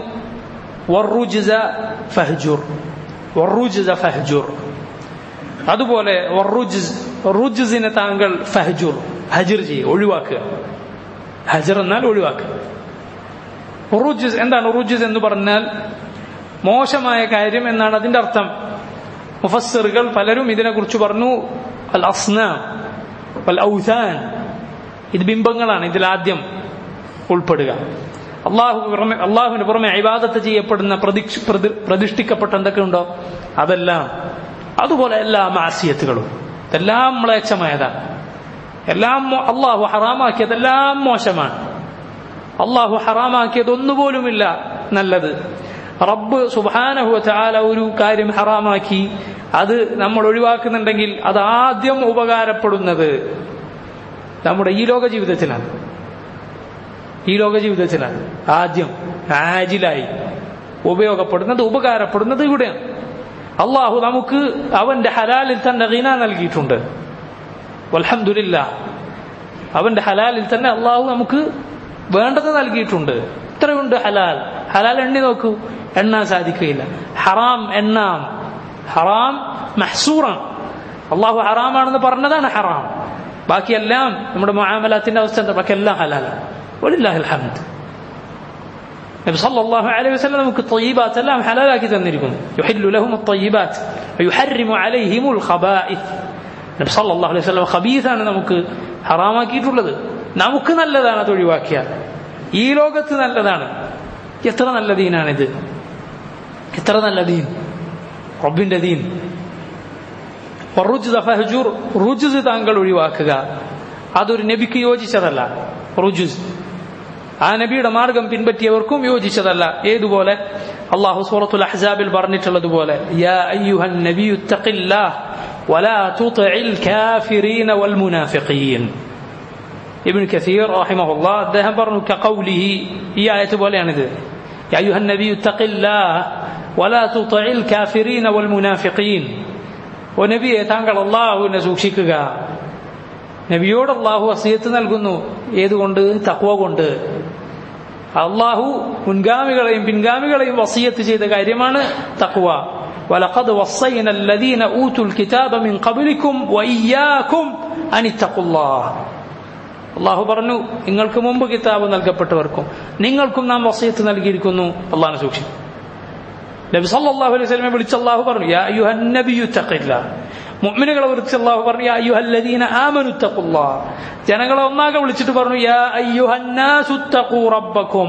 A: ഫഹ്ജുർ അതുപോലെ റുജിസിനെ താങ്കൾ ഫഹ്ജുർ ഹജിർ ചെയ്യുക ഒഴിവാക്കുക ഹജർ എന്നാൽ ഒഴിവാക്കുക റുജിസ് എന്താണ് റുജിസ് എന്ന് പറഞ്ഞാൽ മോശമായ കാര്യം എന്നാണ് അതിന്റെ അർത്ഥം മുഫස්සറുകൾ പലരും ഇതിനെക്കുറിച്ച് പറഞ്ഞു അൽ അസ്ന അൽ ഔസാൻ ഇത് ബിംബങ്ങളാണ് ഇതിൽ ആദ്യം ഉൾപ്പെടുക അള്ളാഹു പുറമെ അള്ളാഹുവിന് പുറമെ അഭിവാദത്ത് ചെയ്യപ്പെടുന്ന പ്രതിഷ്ഠിക്കപ്പെട്ട എന്തൊക്കെ ഉണ്ടോ അതെല്ലാം അതുപോലെ എല്ലാ മാസിയത്തുകളും ഇതെല്ലാം മ്ലേച്ഛമായതാണ് എല്ലാം മോ- അള്ളാഹു ഹറാമാക്കിയതെല്ലാം മോശമാണ് അള്ളാഹു ഹറാമാക്കിയത് ഒന്നുപോലുമില്ല നല്ലത് റബ്ബ് സുബാനഹു ചാല ഒരു കാര്യം ഹറാമാക്കി അത് നമ്മൾ ഒഴിവാക്കുന്നുണ്ടെങ്കിൽ അത് ആദ്യം ഉപകാരപ്പെടുന്നത് നമ്മുടെ ഈ ലോക ജീവിതത്തിലാണ് ഈ ലോക ജീവിതത്തിലാണ് ആദ്യം ആജിലായി ഉപയോഗപ്പെടുന്നത് ഉപകാരപ്പെടുന്നത് ഇവിടെയാണ് അള്ളാഹു നമുക്ക് അവന്റെ ഹലാലിൽ തന്നെ ഗീന നൽകിയിട്ടുണ്ട് അൽഹംദുലില്ല അവന്റെ ഹലാലിൽ തന്നെ അള്ളാഹു നമുക്ക് വേണ്ടത് നൽകിയിട്ടുണ്ട് ഇത്രയുണ്ട് ഹലാൽ ഹലാൽ എണ്ണി നോക്കൂ എണ്ണാൻ സാധിക്കുകയില്ല ഹറാം എണ്ണാം ഹറാം മഹ്സൂറാണ് അള്ളാഹു ഹറാമാണെന്ന് പറഞ്ഞതാണ് ഹറാം ബാക്കിയെല്ലാം നമ്മുടെ മുആമലാത്തിന്റെ അവസ്ഥ എന്താ ബാക്കിയെല്ലാം ഹലാലാണ് വലില്ലാഹിൽ ഹംദ് നബി സല്ലല്ലാഹു അലൈഹി വസല്ലം നമുക്ക് തയ്യിബാത്ത് എല്ലാം ഹലാലാക്കി തന്നിരിക്കുന്നു യുഹില്ലു ലഹും അത്തയ്യിബാത്ത് വയുഹർരിമു അലൈഹിമുൽ ഖബായിത്ത് നബി സല്ലല്ലാഹു അലൈഹി വസല്ലം ഖബീസാണ് നമുക്ക് ഹറാമാക്കിയിട്ടുള്ളത് നമുക്ക് നല്ലതാണ് അത് ഒഴിവാക്കിയാൽ ഈ ലോകത്ത് നല്ലതാണ് എത്ര നല്ല ദീനാണിത് എത്ര നല്ല ദീൻ റബ്ബിന്റെ ദീൻ റുജ്ദ ഫഹജുർ റുജ്സ് താങ്കൾ ഒഴിവാക്കുക അതൊരു നബിക്ക് യോജിച്ചതല്ല റുജുസ് ആ നബിയുടെ മാർഗം പിൻപറ്റിയവർക്കും യോജിച്ചതല്ല ഏതുപോലെ അള്ളാഹു സൂറത്തുൽ അഹ്സാബിൽ പറഞ്ഞിട്ടുള്ളതുപോലെ യാ അയ്യുഹൻ നബിയു തഖില്ലാഹ് വലാ തുതിഇൽ കാഫിരീന വൽ മുനാഫിഖീൻ ഇബ്നു കസീർ റഹിമഹുല്ലാ അദ്ദേഹം പറഞ്ഞു കഖൗലിഹി ഈ ആയത്ത് പോലെയാണിത് യാ അയ്യുഹൻ നബിയു തഖില്ലാഹ് വലാ തുതിഇൽ കാഫിരീന വൽ മുനാഫിഖീൻ ഓ നബിയെ താങ്കൾ അള്ളാഹുവിനെ സൂക്ഷിക്കുക നബിയോട് അള്ളാഹു വസീയത്ത് നൽകുന്നു ഏതുകൊണ്ട് തക്വ കൊണ്ട് അള്ളാഹു മുൻഗാമികളെയും പിൻഗാമികളെയും വസീയത്ത് ചെയ്ത കാര്യമാണ് തക്വ ولقد وصينا الذين أوتوا الكتاب من قبلكم وإياكم أن اتقوا الله അള്ളാഹു പറഞ്ഞു നിങ്ങൾക്ക് മുമ്പ് കിതാബ് നൽകപ്പെട്ടവർക്കും നിങ്ങൾക്കും നാം വസീയത്ത് നൽകിയിരിക്കുന്നു അള്ളാഹിനെ സൂക്ഷിക്കും നബി സല്ലല്ലാഹു അലൈഹി വസല്ലമയെ വിളിച്ച് അള്ളാഹു പറഞ്ഞു യാ അയ്യുഹൻ നബിയു തഖില്ലാഹ് മുഅ്മിനുകളെ വിളിച്ച് അള്ളാഹു പറഞ്ഞു യാ അയ്യുഹല്ലദീന ആമനു തഖുല്ലാഹ് ജനങ്ങളെ ഒന്നാകെ വിളിച്ചിട്ട് പറഞ്ഞു യാ അയ്യുഹന്നാസു തഖൂ റബ്ബക്കും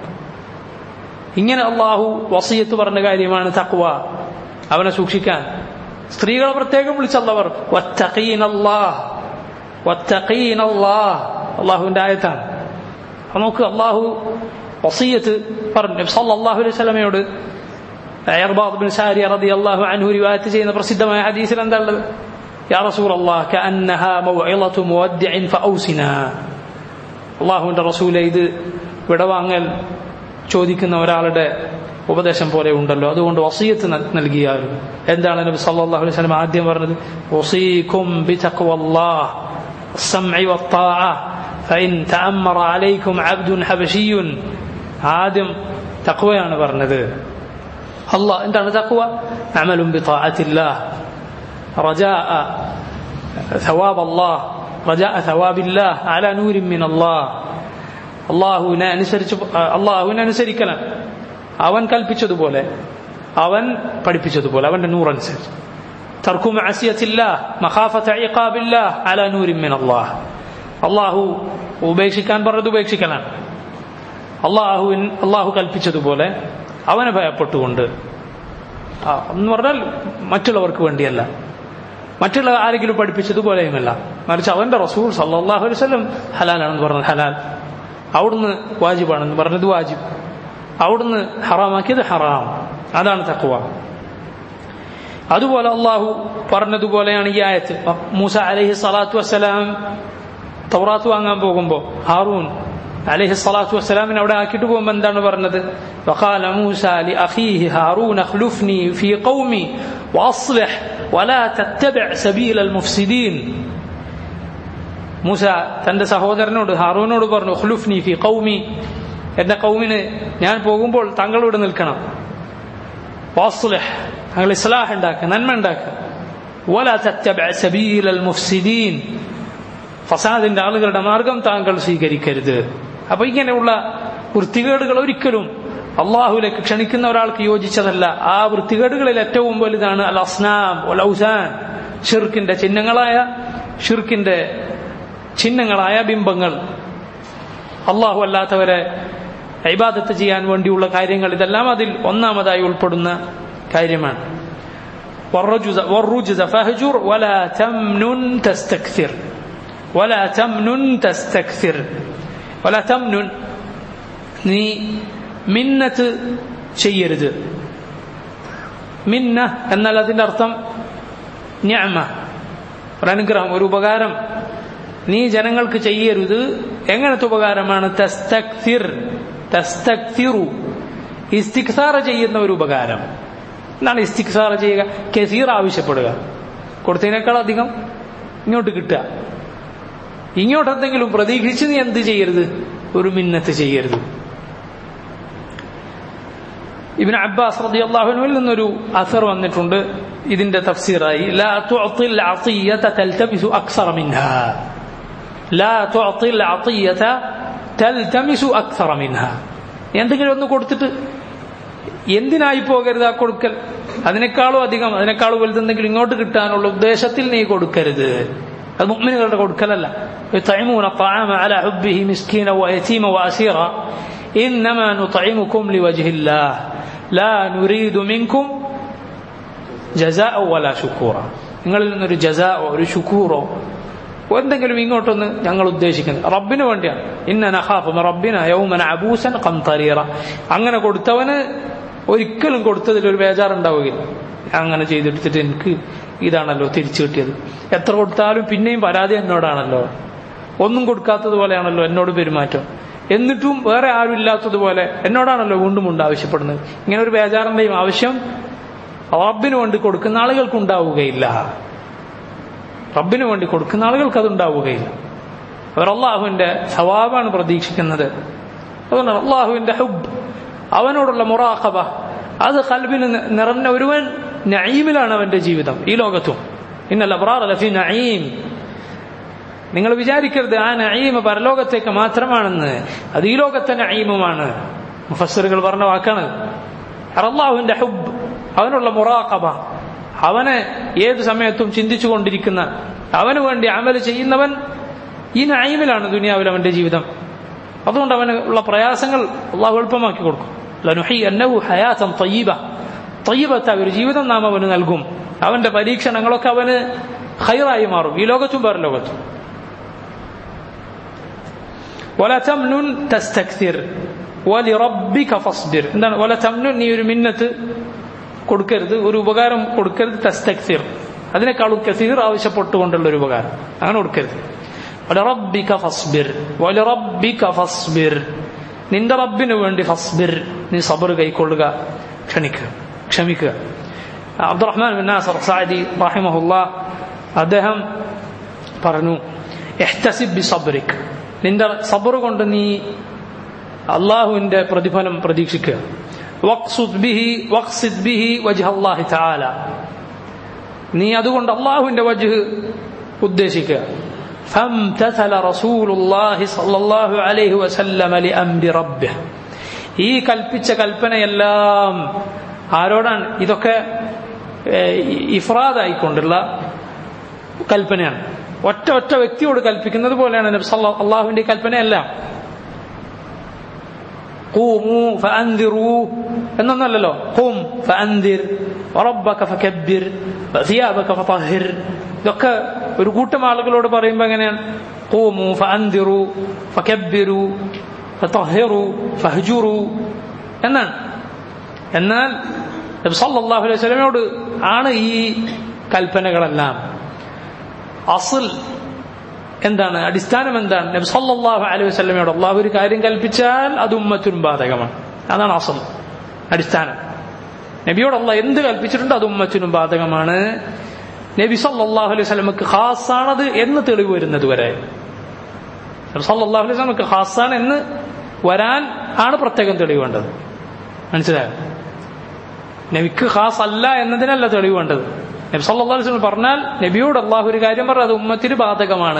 A: ഇങ്ങനെ അള്ളാഹു വസിയത്ത് പറഞ്ഞ കാര്യമാണ് തഖ്വ അവനെ സൂക്ഷിക്കാൻ സ്ത്രീകളെ പ്രത്യേകം വിളിച്ച് അള്ളാഹ് പറഞ്ഞു വത്തഖീനല്ലാഹ് വത്തഖീനല്ലാഹ് അള്ളാഹുവിന്റെ ആയത്താണ് അപ്പൊ നോക്ക് അള്ളാഹു വസിയത്ത് പറഞ്ഞു നബി സല്ലല്ലാഹു അലൈഹി വസല്ലമയോട് ഇർബാദ് ബിൻ സാരി റളിയല്ലാഹു അൻഹു റിവായത്ത് ചെയ്യുന്ന പ്രസിദ്ധമായ ഹദീസിൽ എന്താ ഉള്ളത് യാ റസൂലല്ലാഹ് കഅന്നഹാ മൗഇളതു മുവദ്ദിഇൻ ഫഔസിനാ അള്ളാഹുവിന്റെ റസൂലെ ഇത് വിടവാങ്ങൽ ചോദിക്കുന്ന ഒരാളുടെ ഉപദേശം പോലെ ഉണ്ടല്ലോ അതുകൊണ്ട് വസീയത്ത് ന- നൽകിയാലും എന്താണ് നബി സല്ലല്ലാഹു അലൈഹി വസല്ലം ആദ്യം പറഞ്ഞത് വസീകും ബിതഖ്വല്ലാഹ് السمع والطاعة فإن تأمر عليكم عبد حبشي ആദ്യം തക്വയാണ് പറഞ്ഞത് الله എന്താണ് തഖ്വ عمل بطاعة الله رجاء ثواب الله رجاء ثواب الله على نور من الله അള്ളാഹുവിനെ അനുസരിച്ച് അള്ളാഹുവിനെ അനുസരിക്കണം അവൻ കൽപ്പിച്ചതുപോലെ അവൻ പഠിപ്പിച്ചതുപോലെ അവന്റെ നൂറനുസരിച്ച് തർക്കു മഅസിയത്തില്ല മഖാഫത ഇഖാബില്ല അല നൂരിൻ മിൻ അല്ലാഹ് അള്ളാഹു ഉപേക്ഷിക്കാൻ പറഞ്ഞത് ഉപേക്ഷിക്കലാണ് അള്ളാഹുവിൻ അള്ളാഹു കൽപ്പിച്ചതുപോലെ അവനെ ഭയപ്പെട്ടുകൊണ്ട് ആ, എന്ന് പറഞ്ഞാൽ മറ്റുള്ളവർക്ക് വേണ്ടിയല്ല മറ്റുള്ള ആരെങ്കിലും പഠിപ്പിച്ചതുപോലെയുമല്ല മറിച്ച് അവന്റെ റസൂൽ സല്ലല്ലാഹു അലൈഹി വസല്ലം ഹലാലാണെന്ന് പറഞ്ഞത് ഹലാൽ അവിടുന്ന് വാജിബാണെന്ന് പറഞ്ഞത് വാജിബ് അവിടുന്ന് ഹറാമാക്കിയത് ഹറാം അതാണ് തക്വ അതുപോലെ അള്ളാഹു പറഞ്ഞതുപോലെയാണ് ഈ ആയത്ത് മൂസ അലൈഹി സ്വലാത്തു വസ്സലാം തൗറാത്ത് വാങ്ങാൻ പോകുമ്പോൾ ഹാറൂൻ അലൈഹി സ്വലാത്തു വസ്സലാമിനെ അവിടെ ആക്കിയിട്ട് പോകുമ്പോൾ എന്താണ് പറഞ്ഞത് وقال موسى لأخيه هارون اخلفني في قومي وأصلح ولا تتبع سبيل المفسدين മൂസ തന്റെ സഹോദരനോട് ഹാറൂനോട് പറഞ്ഞു ഖുലുഫ്നി ഫി ഖൗമി എന്റെ കൗമിന് ഞാൻ പോകുമ്പോൾ താങ്കളോട് നിൽക്കണം വാസ്ലിഹ് താങ്കൾ ഇസ്ലാഹ് ഉണ്ടാക്കുക നന്മ ഉണ്ടാക്കുക ولا تتبع سبيل المفسدين ഫസാദിന്റെ ആളുകളുടെ മാർഗം താങ്കൾ സ്വീകരിക്കരുത് അപ്പൊ ഇങ്ങനെയുള്ള വൃത്തികേടുകൾ ഒരിക്കലും അള്ളാഹുലേക്ക് ക്ഷണിക്കുന്ന ഒരാൾക്ക് യോജിച്ചതല്ല ആ വൃത്തികേടുകളിൽ ഏറ്റവും വലുതാണ് അൽ അസ്നാം അൽ ഔസാൻ ഷിർക്കിന്റെ ചിഹ്നങ്ങളായ ഷിർക്കിന്റെ ചിഹ്നങ്ങളായ ബിംബങ്ങൾ അള്ളാഹു അല്ലാത്തവരെ ഇബാദത്ത് ചെയ്യാൻ വേണ്ടിയുള്ള കാര്യങ്ങൾ ഇതെല്ലാം അതിൽ ഒന്നാമതായി ഉൾപ്പെടുന്ന കാര്യമാണ് والرجز والرجز فاهجر ولا تمنن تستكثر ولا تمنن تستكثر ولا تمنن നീ മിന്നത്ത് ചെയ്യരുത് മിന്ന എന്നാൽ അതിന്റെ അർത്ഥം ഞാമ ഒരു അനുഗ്രഹം ഒരു ഉപകാരം നീ ജനങ്ങൾക്ക് ചെയ്യരുത് എങ്ങനത്തെ ഉപകാരമാണ് തസ്തക്തിർ തസ്തക്തിറു ഇസ്തിക്സാറ ചെയ്യുന്ന ഒരു ഉപകാരം എന്താണ് ഇസ്തിക്സാറ ചെയ്യുക കെസീർ ആവശ്യപ്പെടുക കൊടുത്തതിനേക്കാൾ അധികം ഇങ്ങോട്ട് കിട്ടുക ഇങ്ങോട്ട് എന്തെങ്കിലും പ്രതീക്ഷിച്ച് നീ എന്ത് ചെയ്യരുത് ഒരു മിന്നത്ത് ചെയ്യരുത് ഇബിൻ അബ്ബാസ് റതി അള്ളാഹുനുവിൽ നിന്നൊരു അസർ വന്നിട്ടുണ്ട് ഇതിന്റെ തഫ്സീറായി ലാ തുഅത്തിൽ അത്തിയത തൽതമിസു അക്സറ മിൻഹാ ലാ തുഅത്തിൽ അത്തിയത തൽതമിസു അക്സറ മിൻഹാ എന്തെങ്കിലും ഒന്ന് കൊടുത്തിട്ട് എന്തിനായി പോകരുത് ആ കൊടുക്കൽ അതിനേക്കാളും അധികം അതിനേക്കാളും വലുതെന്തെങ്കിലും ഇങ്ങോട്ട് കിട്ടാനുള്ള ഉദ്ദേശത്തിൽ നീ കൊടുക്കരുത് അത് മുഅ്മിനുകളുടെ കൊടുക്കലല്ല يطعمون الطعام على حبه مسكينا ويتيما واسيرا انما نطعمكم لوجه الله لا نريد منكم جزاء ولا شكورا നിങ്ങളിൽ നിന്നൊരു ജസാओ ഒരു ശുക്കൂറോ എന്തെങ്കിലും ഇങ്ങോട്ടൊന്ന് ഞങ്ങൾ ഉദ്ദേശിക്കുന്നത് റബ്ബിന് വേണ്ടിയാണ് ഇന്ന നഖാഫ് റബ്ബിന യൗമന അബൂസൻ കംതറീറ അങ്ങനെ കൊടുത്തവന് ഒരിക്കലും കൊടുത്തതിൽ ഒരു ബേജാറുണ്ടാവുകയില്ല അങ്ങനെ ചെയ്തെടുത്തിട്ട് എനിക്ക് ഇതാണല്ലോ തിരിച്ചു കിട്ടിയത് എത്ര കൊടുത്താലും പിന്നെയും പരാതി എന്നോടാണല്ലോ ഒന്നും കൊടുക്കാത്തതുപോലെയാണല്ലോ എന്നോട് പെരുമാറ്റം എന്നിട്ടും വേറെ ആരും ഇല്ലാത്തതുപോലെ എന്നോടാണല്ലോ വീണ്ടും ഉണ്ട് ആവശ്യപ്പെടുന്നത് ഇങ്ങനെ ഒരു ബേജാറിന്റെയും ആവശ്യം റബ്ബിന് വേണ്ടി കൊടുക്കുന്ന ആളുകൾക്ക് ഉണ്ടാവുകയില്ല റബ്ബിന് വേണ്ടി കൊടുക്കുന്ന ആളുകൾക്ക് അത് ഉണ്ടാവുകയില്ല അവർ അള്ളാഹുവിന്റെ സവാബാണ് പ്രതീക്ഷിക്കുന്നത് അതുകൊണ്ടാണ് അള്ളാഹുവിന്റെ ഹുബ് അവനോടുള്ള മുറാഖബ അത് കൽബിന് നിറഞ്ഞ ഒരുവൻ നഈമിലാണ് അവന്റെ ജീവിതം ഈ ലോകത്തും ഇന്നല്ല അബ്റാർ ലഫി നഈം നിങ്ങൾ വിചാരിക്കരുത് ആ നഈമ പരലോകത്തേക്ക് മാത്രമാണെന്ന് അത് ഈ ലോകത്തെ നഈമുമാണ് മുഫസ്സറുകൾ പറഞ്ഞ വാക്കാണ് അള്ളാഹുവിന്റെ ഹുബ് അവനുള്ള മുറാഖബ അവനെ ഏത് സമയത്തും ചിന്തിച്ചു കൊണ്ടിരിക്കുന്ന അവന് വേണ്ടി അമൽ ചെയ്യുന്നവൻ ഈ നൈമിലാണ് ദുനിയാവിൽ അവന്റെ ജീവിതം അതുകൊണ്ട് അവന് ഉള്ള പ്രയാസങ്ങൾ അള്ളാഹു എളുപ്പമാക്കി കൊടുക്കും ലനുഹി അന്നഹു ഹയാത്തം തയ്യബ തയ്യബത്ത ഒരു ജീവിതം നാം അവന് നൽകും അവന്റെ പരീക്ഷണങ്ങളൊക്കെ അവന് ഹൈറായി മാറും ഈ ലോകത്തും വേറെ ലോകത്തും ولا تمنن تستكثر ولربك فاصبر എന്താണ് ولا تمنن നീ ഒരു മിന്നത്ത് കൊടുക്കരുത് ഒരു ഉപകാരം കൊടുക്കരുത് തസ്തക്സിർ അതിനേക്കാളും കസീർ ആവശ്യപ്പെട്ടുകൊണ്ടുള്ള ഒരു ഉപകാരം അങ്ങനെ കൊടുക്കരുത് റബ്ബിക ഫസ്ബിർ റബ്ബിക ഫസ്ബിർ നിന്റെ റബ്ബിന് വേണ്ടി ഫസ്ബിർ നീ സബർ കൈക്കൊള്ളുക ക്ഷണിക്കുക ക്ഷമിക്കുക അബ്ദുറഹ്മാൻ ബിൻ നാസർ സാദി റഹിമഹുല്ല അദ്ദേഹം പറഞ്ഞു എഹ്തസിബ് ബി സബ്രിക് നിന്റെ സബർ കൊണ്ട് നീ അള്ളാഹുവിന്റെ പ്രതിഫലം പ്രതീക്ഷിക്കുക വഖ്സുദ് ബിഹി വഖ്സിദ് ബിഹി വജ്ഹ അല്ലാഹി തആല നീ അതുകൊണ്ട് അള്ളാഹുവിന്റെ വജ്ഹ് ഉദ്ദേശിക്കുക فامتثل رسول الله صلى الله عليه وسلم لأمر ربه ഈ കൽപ്പിച്ച കൽപ്പനയെല്ലാം ആരോടാണ് ഇതൊക്കെ ഇഫ്രാദായിക്കൊണ്ടുള്ള കൽപ്പനയാണ് ഒറ്റ ഒറ്റ വ്യക്തിയോട് കൽപ്പിക്കുന്നത് പോലെയാണ് നബി അള്ളാഹുവിന്റെ കൽപ്പനയെല്ലാം قوموا فأنذروا എന്നൊന്നല്ലല്ലോ قم فأنذر وربك فكبر وثيابك فطهر ഇതൊക്കെ ഒരു കൂട്ടം ആളുകളോട് പറയുമ്പോൾ എങ്ങനെയാണ് قوموا فأنذروا فكبروا فطهروا فهجروا എന്നാണ് എന്നാൽ നബി സല്ലല്ലാഹു അലൈഹി വസല്ലമയോട് ആണ് ഈ കൽപ്പനകളെല്ലാം അസുൽ എന്താണ് അടിസ്ഥാനം എന്താണ് നബി സല്ലല്ലാഹു അലൈഹി വസല്ലമയോട് അള്ളാഹു ഒരു കാര്യം കൽപ്പിച്ചാൽ അത് ഉമ്മത്തിനും ബാധകമാണ് അതാണ് അസൽ അടിസ്ഥാനം നബിയോട് അള്ളാഹ് എന്ത് കൽപ്പിച്ചിട്ടുണ്ട് അത് ഉമ്മത്തിനും ബാധകമാണ് നബി സല്ലല്ലാഹു അലൈഹി വസല്ലമക്ക് ഖാസാണത് എന്ന് തെളിവ് വരുന്നത് വരെ നബി സല്ലല്ലാഹു അലൈഹി വസല്ലമക്ക് ഖാസാണ് എന്ന് വരാൻ ആണ് പ്രത്യേകം തെളിവ് വേണ്ടത് മനസ്സിലായോ നബിക്ക് ഖാസ് അല്ല എന്നതിനല്ല തെളിവ് വേണ്ടത് നബി സല്ലല്ലാഹു അലൈഹി വസല്ലം പറഞ്ഞാൽ നബിയോട് അള്ളാഹു ഒരു കാര്യം പറഞ്ഞത് അത് ഉമ്മത്തിന് ബാധകമാണ്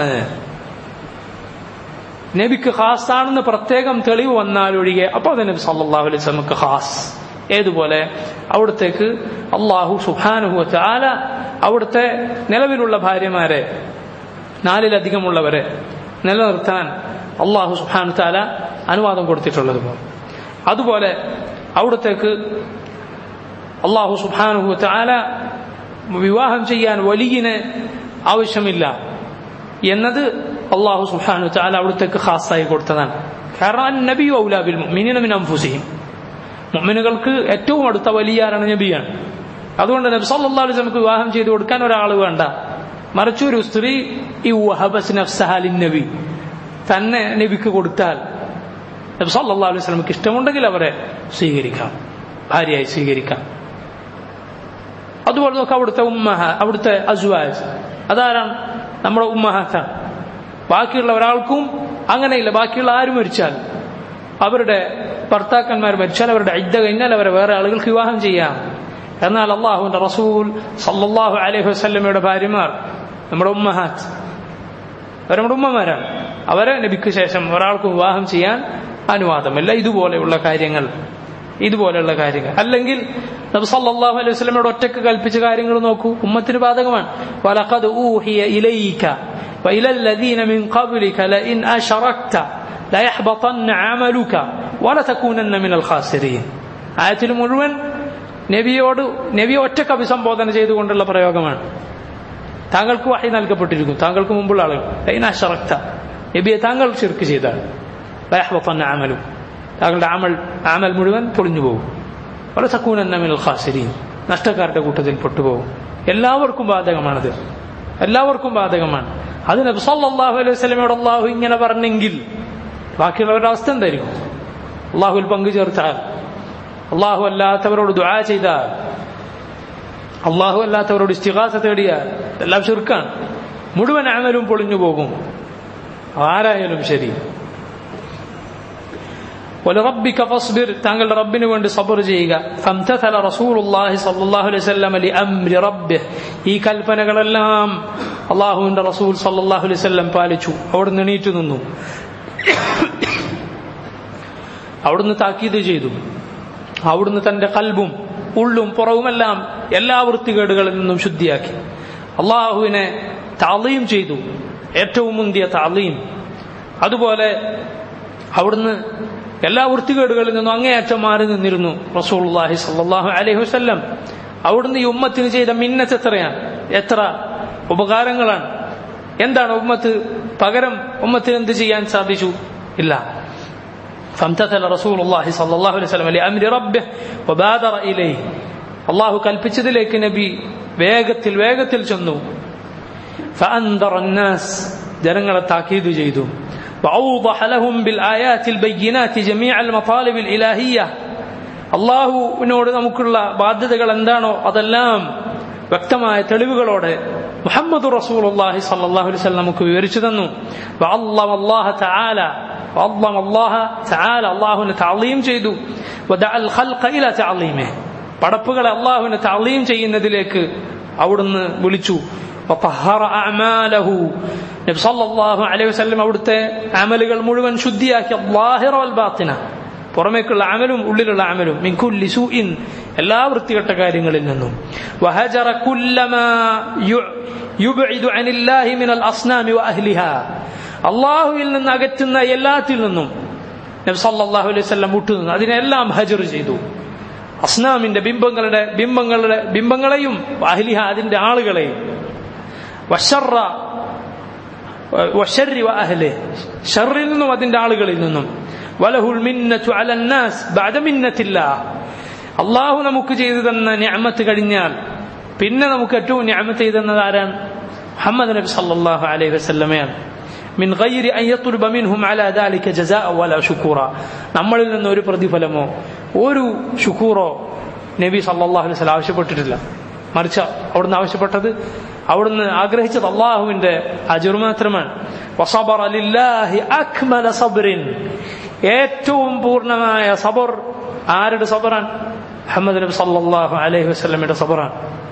A: നബിക്ക് ഖാസാണെന്ന് പ്രത്യേകം തെളിവ് വന്നാലൊഴികെ അപ്പോൾ അത് നബി സല്ലല്ലാഹു അലൈഹി വസല്ലമക്ക് ഖാസ് ഏതുപോലെ അവിടത്തേക്ക് അള്ളാഹു സുഹാനുഹു ആല അവിടുത്തെ നിലവിലുള്ള ഭാര്യമാരെ നാലിലധികമുള്ളവരെ നിലനിർത്താൻ അള്ളാഹു സുഹാനു താല അനുവാദം കൊടുത്തിട്ടുള്ളത് പോലെ അതുപോലെ അവിടത്തേക്ക് അള്ളാഹു സുബാനുഹു താല വിവാഹം ചെയ്യാൻ വലിയന് ആവശ്യമില്ല എന്നത് അള്ളാഹു സുഹാനു ചാല അവിടുത്തേക്ക് ഖാസായി കൊടുത്തതാണ് കാരണം നബി ഔലാബിൽ മിനിനമിൻ അംഫുസിഹിം മുഅ്മിനുകൾക്ക് ഏറ്റവും അടുത്ത വലിയ ആരാണ് നബിയാണ് അതുകൊണ്ട് നബി സല്ലല്ലാഹു അലൈഹി വസല്ലം വിവാഹം ചെയ്തു കൊടുക്കാൻ ഒരാൾ വേണ്ട മറിച്ച് ഒരു സ്ത്രീ ഈ വഹബസ് നഫ്സഹാലിൻ നബി തന്നെ നബിക്ക് കൊടുത്താൽ നബി സല്ലല്ലാഹു അലൈഹി വസല്ലമക്ക് ഇഷ്ടമുണ്ടെങ്കിൽ അവരെ സ്വീകരിക്കാം ഭാര്യയായി സ്വീകരിക്കാം അതുപോലെ നോക്കാം അവിടുത്തെ ഉമ്മഹ അവിടുത്തെ അസുവാജ് അതാരാണ് നമ്മുടെ ഉമ്മഹാത്താണ് ബാക്കിയുള്ള ഒരാൾക്കും അങ്ങനെയില്ല ബാക്കിയുള്ള ആരും മരിച്ചാൽ അവരുടെ ഭർത്താക്കന്മാർ മരിച്ചാൽ അവരുടെ ഐദ്യ കഴിഞ്ഞാൽ അവരെ വേറെ ആളുകൾക്ക് വിവാഹം ചെയ്യാം എന്നാൽ അള്ളാഹുവിന്റെ റസൂൽ സല്ലല്ലാഹു അലൈഹി വസല്ലമയുടെ ഭാര്യമാർ നമ്മുടെ ഉമ്മഹാത്ത് അവർ നമ്മുടെ ഉമ്മമാരാണ് അവരെ നബിക്ക് ശേഷം ഒരാൾക്ക് വിവാഹം ചെയ്യാൻ അനുവാദമില്ല ഇതുപോലെയുള്ള കാര്യങ്ങൾ ഇതുപോലെയുള്ള കാര്യങ്ങൾ അല്ലെങ്കിൽ നബി സല്ലല്ലാഹു അലൈഹി വസല്ലമയുടെ ഒറ്റക്ക് കൽപ്പിച്ച കാര്യങ്ങൾ നോക്കൂ ഉമ്മത്തിന് ബാധകമാണ് വലഖദ് ഊഹിയ ഇലൈക وإلى الذين من قبلك لئن أشركت ليحبطن عملك ولتكونن من الخاسرين ആയത്തിൽ മുഴുവൻ നബിയോട് നബിയെ ഒറ്റക്ക് അഭിസംബോധന ചെയ്തുകൊണ്ടുള്ള പ്രയോഗമാണ് താങ്കൾക്ക് വഹി നൽകപ്പെട്ടിരിക്കും താങ്കൾക്ക് മുമ്പുള്ള ആളുകൾ ലൈനാശറക്ത നബിയെ താങ്കൾ ചെറുക്ക് ചെയ്താണ് ലയഹ്ബത്തന്ന ആമലും താങ്കളുടെ ആമൽ ആമൽ മുഴുവൻ പൊളിഞ്ഞു പോകും വല തക്കൂനന്ന മിനൽ ഖാസിരീൻ നഷ്ടക്കാരുടെ കൂട്ടത്തിൽ പെട്ടുപോകും എല്ലാവർക്കും ബാധകമാണത് എല്ലാവർക്കും ബാധകമാണ് അത് നബി സല്ലല്ലാഹു അലൈഹി വസല്ലമയോട് അള്ളാഹു ഇങ്ങനെ പറഞ്ഞെങ്കിൽ ബാക്കിയുള്ളവരുടെ അവസ്ഥ എന്തായിരിക്കും അള്ളാഹുൽ പങ്കു ചേർത്താൽ അള്ളാഹു അല്ലാത്തവരോട് ദുആ ചെയ്താൽ അള്ളാഹു അല്ലാത്തവരോട് ഇസ്തിഹാസ തേടിയാൽ എല്ലാം ചുരുക്കാണ് മുഴുവൻ അമലും പൊളിഞ്ഞു പോകും ആരായാലും ശരി ولربك فاصبر താങ്കളുടെ റബ്ബിന് വേണ്ടി സബർ ചെയ്യുക فامتثل رسول الله صلى الله عليه وسلم لأمر ربه ഈ കൽപ്പനകളെല്ലാം അള്ളാഹുവിന്റെ റസൂൽ സല്ലല്ലാഹു അലൈഹി വസല്ലം പാലിച്ചു അവിടുന്ന് എണീറ്റു നിന്നു അവിടുന്ന് താക്കീത് ചെയ്തു അവിടുന്ന് തന്റെ കൽബും ഉള്ളും പുറവുമെല്ലാം എല്ലാ വൃത്തികേടുകളിൽ നിന്നും ശുദ്ധിയാക്കി അള്ളാഹുവിനെ താളീം ചെയ്തു ഏറ്റവും മുന്തിയ താളീം അതുപോലെ അവിടുന്ന് എല്ലാ വൃത്തികേടുകളിൽ നിന്നും അങ്ങേയറ്റം മാറി നിന്നിരുന്നു റസൂൽഹി സല്ലാഹു അലൈഹി വസ്ല്ലം അവിടുന്ന് ഈ ഉമ്മത്തിന് ചെയ്ത മിന്നത്ത് എത്രയാണ് എത്ര ഉപകാരങ്ങളാണ് എന്താണ് ഉമ്മത്ത് പകരം ഉമ്മത്തിന് എന്ത് ചെയ്യാൻ സാധിച്ചു ഇല്ല فامتثل رسول الله صلى الله عليه وسلم لأمر ربه وبادر إليه الله കൽപ്പിച്ചതിലേക്ക് നബി വേഗത്തിൽ വേഗത്തിൽ ചെന്നു فأنذر الناس ജനങ്ങളെ താക്കീത് ചെയ്തു وأوضح لهم بالآيات البينات جميع المطالب الإلهية അള്ളാഹുവിനോട് നമുക്കുള്ള ബാധ്യതകൾ എന്താണോ അതെല്ലാം വ്യക്തമായ തെളിവുകളോടെ മുഹമ്മദ് റസൂൽ അള്ളാഹി സല്ലാഹു അലൈഹി നമുക്ക് വിവരിച്ചു തന്നു അള്ളാഹ തആല അള്ളാഹുവിനെ താളീം ചെയ്തു പടപ്പുകളെ അള്ളാഹുവിനെ താളീം ചെയ്യുന്നതിലേക്ക് അവിടുന്ന് വിളിച്ചു അവിടുത്തെ അമലുകൾ മുഴുവൻ ശുദ്ധിയാക്കി പുറമേക്കുള്ള അമലും ഉള്ളിലുള്ള അമലും മിൻകുല്ലി സൂഇൻ എല്ലാ വൃത്തികെട്ട കാര്യങ്ങളിൽ നിന്നും വഹജറ കുല്ലമാ യുബ്ഇദു അനില്ലാഹി മിനൽ അസ്നാമി വഅഹ്ലിഹാ അള്ളാഹുവിൽ നിന്ന് അകറ്റുന്ന എല്ലാത്തിൽ നിന്നും നബി സല്ലല്ലാഹു അലൈഹി വസല്ലം വിട്ടുനിന്നു അതിനെല്ലാം ഹജർ ചെയ്തു അസ്നാമിന്റെ ബിംബങ്ങളുടെ ബിംബങ്ങളുടെ ബിംബങ്ങളെയും അഹ്ലിഹ അതിന്റെ ആളുകളെയും വശറ വശരി വഅഹ്ലി ഷറിൽ നിന്നും അതിന്റെ ആളുകളിൽ നിന്നും വലഹുൽ മിന്നത്തു അലന്നാസ് ബഅദ മിന്നത്തില്ലാഹ് അള്ളാഹു നമുക്ക് ചെയ്തു തന്ന ഞാമത്ത് കഴിഞ്ഞാൽ പിന്നെ നമുക്ക് ഏറ്റവും ഞാമത്ത് ചെയ്തു തന്നത് ആരാണ് മുഹമ്മദ് നബി സല്ലല്ലാഹു അലൈഹി വസല്ലമയാണ് മിൻ ഗൈരി അൻ യത്ലുബ മിൻഹും അലാ ദാലിക ജസാഅ വലാ ശുക്കൂറ നമ്മളിൽ നിന്ന് ഒരു പ്രതിഫലമോ ഒരു ശുക്കൂറോ നബി സല്ലല്ലാഹു അലൈഹി വസല്ലം ആവശ്യപ്പെട്ടിട്ടില്ല മറിച്ച് അവിടുന്ന് ആവശ്യപ്പെട്ടത് അവിടുന്ന് ആഗ്രഹിച്ചത് അള്ളാഹുവിന്റെ അജുർ മാത്രമാണ് വസബറ ലില്ലാഹി അക്മല സബ്റിൻ ഏറ്റവും പൂർണ്ണമായ സബർ ആരുടെ സബറാണ് മുഹമ്മദ് നബി സല്ലല്ലാഹു അലൈഹി വസല്ലമയുടെ സബറാണ്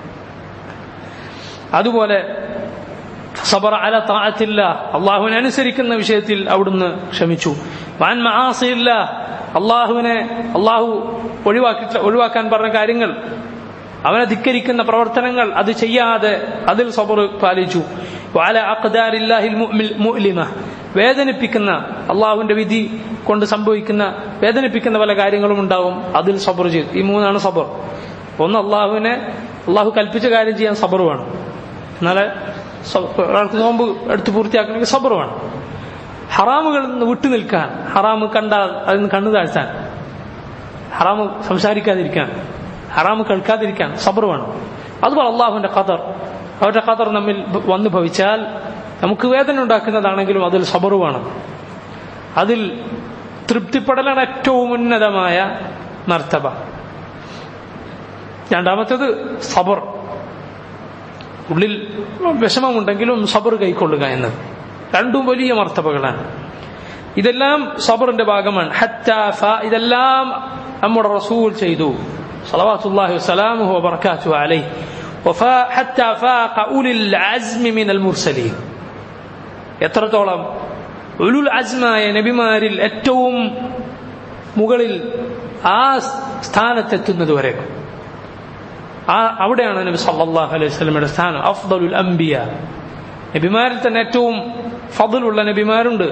A: അതുപോലെ സബർ അല താഅത്തില്ല അള്ളാഹുവിനെ അനുസരിക്കുന്ന വിഷയത്തിൽ അവിടുന്ന് ക്ഷമിച്ചു വാൻ മആസിയില്ല അള്ളാഹുവിനെ അള്ളാഹു ഒഴിവാക്കി ഒഴിവാക്കാൻ പറഞ്ഞ കാര്യങ്ങൾ അവനെ ധിക്കരിക്കുന്ന പ്രവർത്തനങ്ങൾ അത് ചെയ്യാതെ അതിൽ സബർ പാലിച്ചു വാല അഖ്ദാരില്ലാഹിൽ മുഅ്ലിമ വേദനിപ്പിക്കുന്ന അള്ളാഹുവിന്റെ വിധി കൊണ്ട് സംഭവിക്കുന്ന വേദനിപ്പിക്കുന്ന പല കാര്യങ്ങളും ഉണ്ടാവും അതിൽ സബർ ചെയ്തു ഈ മൂന്നാണ് സബർ ഒന്ന് അള്ളാഹുവിനെ അള്ളാഹു കൽപ്പിച്ച കാര്യം ചെയ്യാൻ സബർ വേണം എന്നാലേ സ- ഒരാൾക്ക് നോമ്പ് എടുത്ത് പൂർത്തിയാക്കണമെങ്കിൽ സബർ വേണം ഹറാമുകളിൽ നിന്ന് വിട്ടു നിൽക്കാൻ ഹറാമ് കണ്ടാൽ അതിൽ നിന്ന് കണ്ണു താഴ്ത്താൻ ഹറാമ് സംസാരിക്കാതിരിക്കാൻ ഹറാമ് കേൾക്കാതിരിക്കാൻ സബർ വേണം അതുപോലെ അള്ളാഹുവിന്റെ ഖദർ അവരുടെ ഖദർ നമ്മിൽ വന്നു ഭവിച്ചാൽ നമുക്ക് വേദന ഉണ്ടാക്കുന്നതാണെങ്കിലും അതിൽ സബർ വേണം അതിൽ തൃപ്തിപ്പെടലാണ് ഏറ്റവും ഉന്നതമായ മർത്തബ രണ്ടാമത്തേത് സബർ ഉള്ളിൽ വിഷമമുണ്ടെങ്കിലും സബർ കൈക്കൊള്ളുക എന്നത് രണ്ടും വലിയ മർത്തബകളാണ് ഇതെല്ലാം സബറിന്റെ ഭാഗമാണ് ഹത്താ ഫ- ഇതെല്ലാം നമ്മുടെ റസൂൽ ചെയ്തു സലവാത്തുല്ലാഹി വസ്സലാമുഹു വബർക്കാത്തു അലൈഹി وفا- حتى فاق أولي العزم من المرسلين എത്രത്തോളം ഉലുൽ അസ്മായ നബിമാരിൽ ഏറ്റവും മുകളിൽ ആ സ്ഥാനത്തെത്തുന്നത് വരെ ആ അവിടെയാണ് നബി സല്ലല്ലാഹു അലൈഹി വസല്ലമയുടെ സ്ഥാനം അഫ്ദലുൽ അംബിയ നബിമാരിൽ തന്നെ ഏറ്റവും ഫضലുള്ള നബിമാരുണ്ട്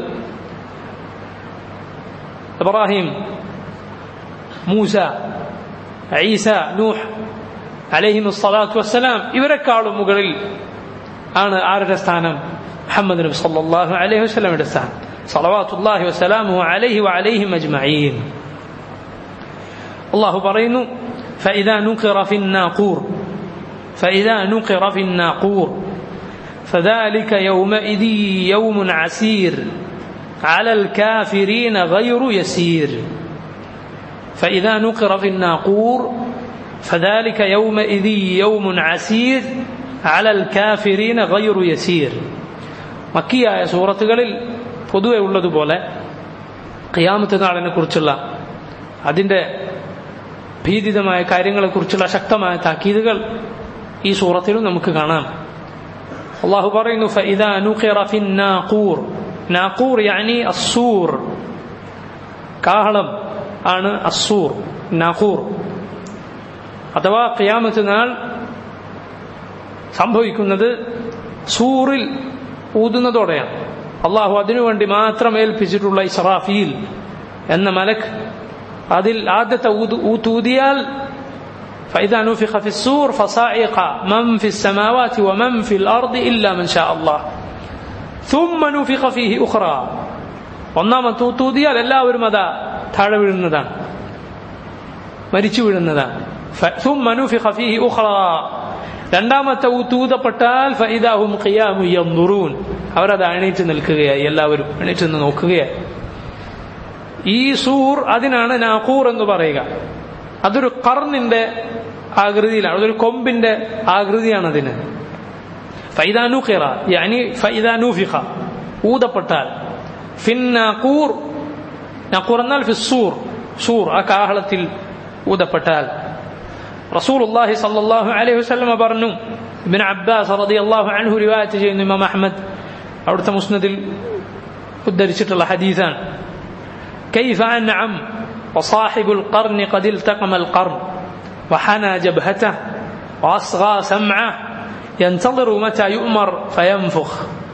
A: ഇബ്രാഹിം മൂസ ഈസ നൂഹ് അലൈഹിം സ്വലാത്തു വസ്സലാം ഇവരെക്കാളും മുകളിൽ ആണ് ആരുടെ സ്ഥാനം മുഹമ്മദ് നബി സല്ലല്ലാഹു അലൈഹി വസല്ലമയുടെ സ്ഥാനം സലവാത്തുല്ലാഹി വസ്സലാമുഹു അലൈഹി വഅലൈഹിം അജ്മഈൻ അള്ളാഹു പറയുന്നു فإذا نقر في الناقور فإذا نقر في الناقور فذلك يومئذ يوم عسير على الكافرين غير يسير فإذا نقر في الناقور فذلك يومئذ يوم عسير على الكافرين غير يسير മക്കിയായ സൂറത്തുകളിൽ പൊതുവെ ഉള്ളതുപോലെ ഖിയാമത്ത് നാളിനെ കുറിച്ചുള്ള അതിൻ്റെ ഭീതിതമായ കാര്യങ്ങളെക്കുറിച്ചുള്ള ശക്തമായ താക്കീതുകൾ ഈ സൂറത്തിലും നമുക്ക് കാണാം അള്ളാഹു പറയുന്നു فإذا نقر في الناقور നാഖൂർ يعني السور കാഹളം ആണ് അസൂർ നാഖൂർ അഥവാ ഖിയാമത്ത് നാൾ സംഭവിക്കുന്നത് സൂറിൽ ഊതുന്നതോടെയാണ് അള്ളാഹു അതിനുവേണ്ടി മാത്രം ഏൽപ്പിച്ചിട്ടുള്ള ഇസ്രാഫീൽ എന്ന മലക്ക് അതിൽ ആദ്യത്തെ ഊത് ഊത്തൂതിയാൽ فإذا نفخ في السور فصائق من في السماوات ومن في الأرض إلا من شاء الله ثم نفخ فيه أخرى ഒന്നാമത്തെ ഊത്തൂതിയാൽ എല്ലാവരും അതാ താഴെ വീഴുന്നതാണ് മരിച്ചു വീഴുന്നതാണ് ഫ- ثم نفخ فيه أخرى രണ്ടാമത്തെ ഊത്തൂതപ്പെട്ടാൽ ഫൈദാഹും ഖിയാമു യൻദുറൂൻ അവരത് എണീറ്റ് നിൽക്കുകയായി എല്ലാവരും എണീറ്റ് നിന്ന് നോക്കുകയായി ഈ സൂർ അതിനാണ് നാക്കൂർ എന്ന് പറയുക അതൊരു കർണിന്റെ ആകൃതിയിലാണ് അതൊരു കൊമ്പിന്റെ ആകൃതിയാണ് അതിന് ഫൈദാനുഖിറ യാനി ഫൈദാനുഫിഖ ഊതപ്പെട്ടാൽ ഫിന്നാക്കൂർ നാക്കൂർ എന്നാൽ ഫിസ്സൂർ സൂർ ആ കാഹളത്തിൽ ഊതപ്പെട്ടാൽ റസൂൽ അള്ളാഹി സല്ലാഹു അലൈഹി വസ്ലമ പറഞ്ഞു ഇബിൻ അബ്ബാസ് റളിയല്ലാഹു അൻഹു റിവായത്ത് ചെയ്യുന്നു ഇമാം അഹമ്മദ് അവിടുത്തെ മുസ്നദിൽ ഉദ്ധരിച്ചിട്ടുള്ള ഹദീസാണ് كيف أنعم وصاحب القرن قد التقم القرن وحنى جبهته وأصغى سمعه ينتظر متى يؤمر فينفخ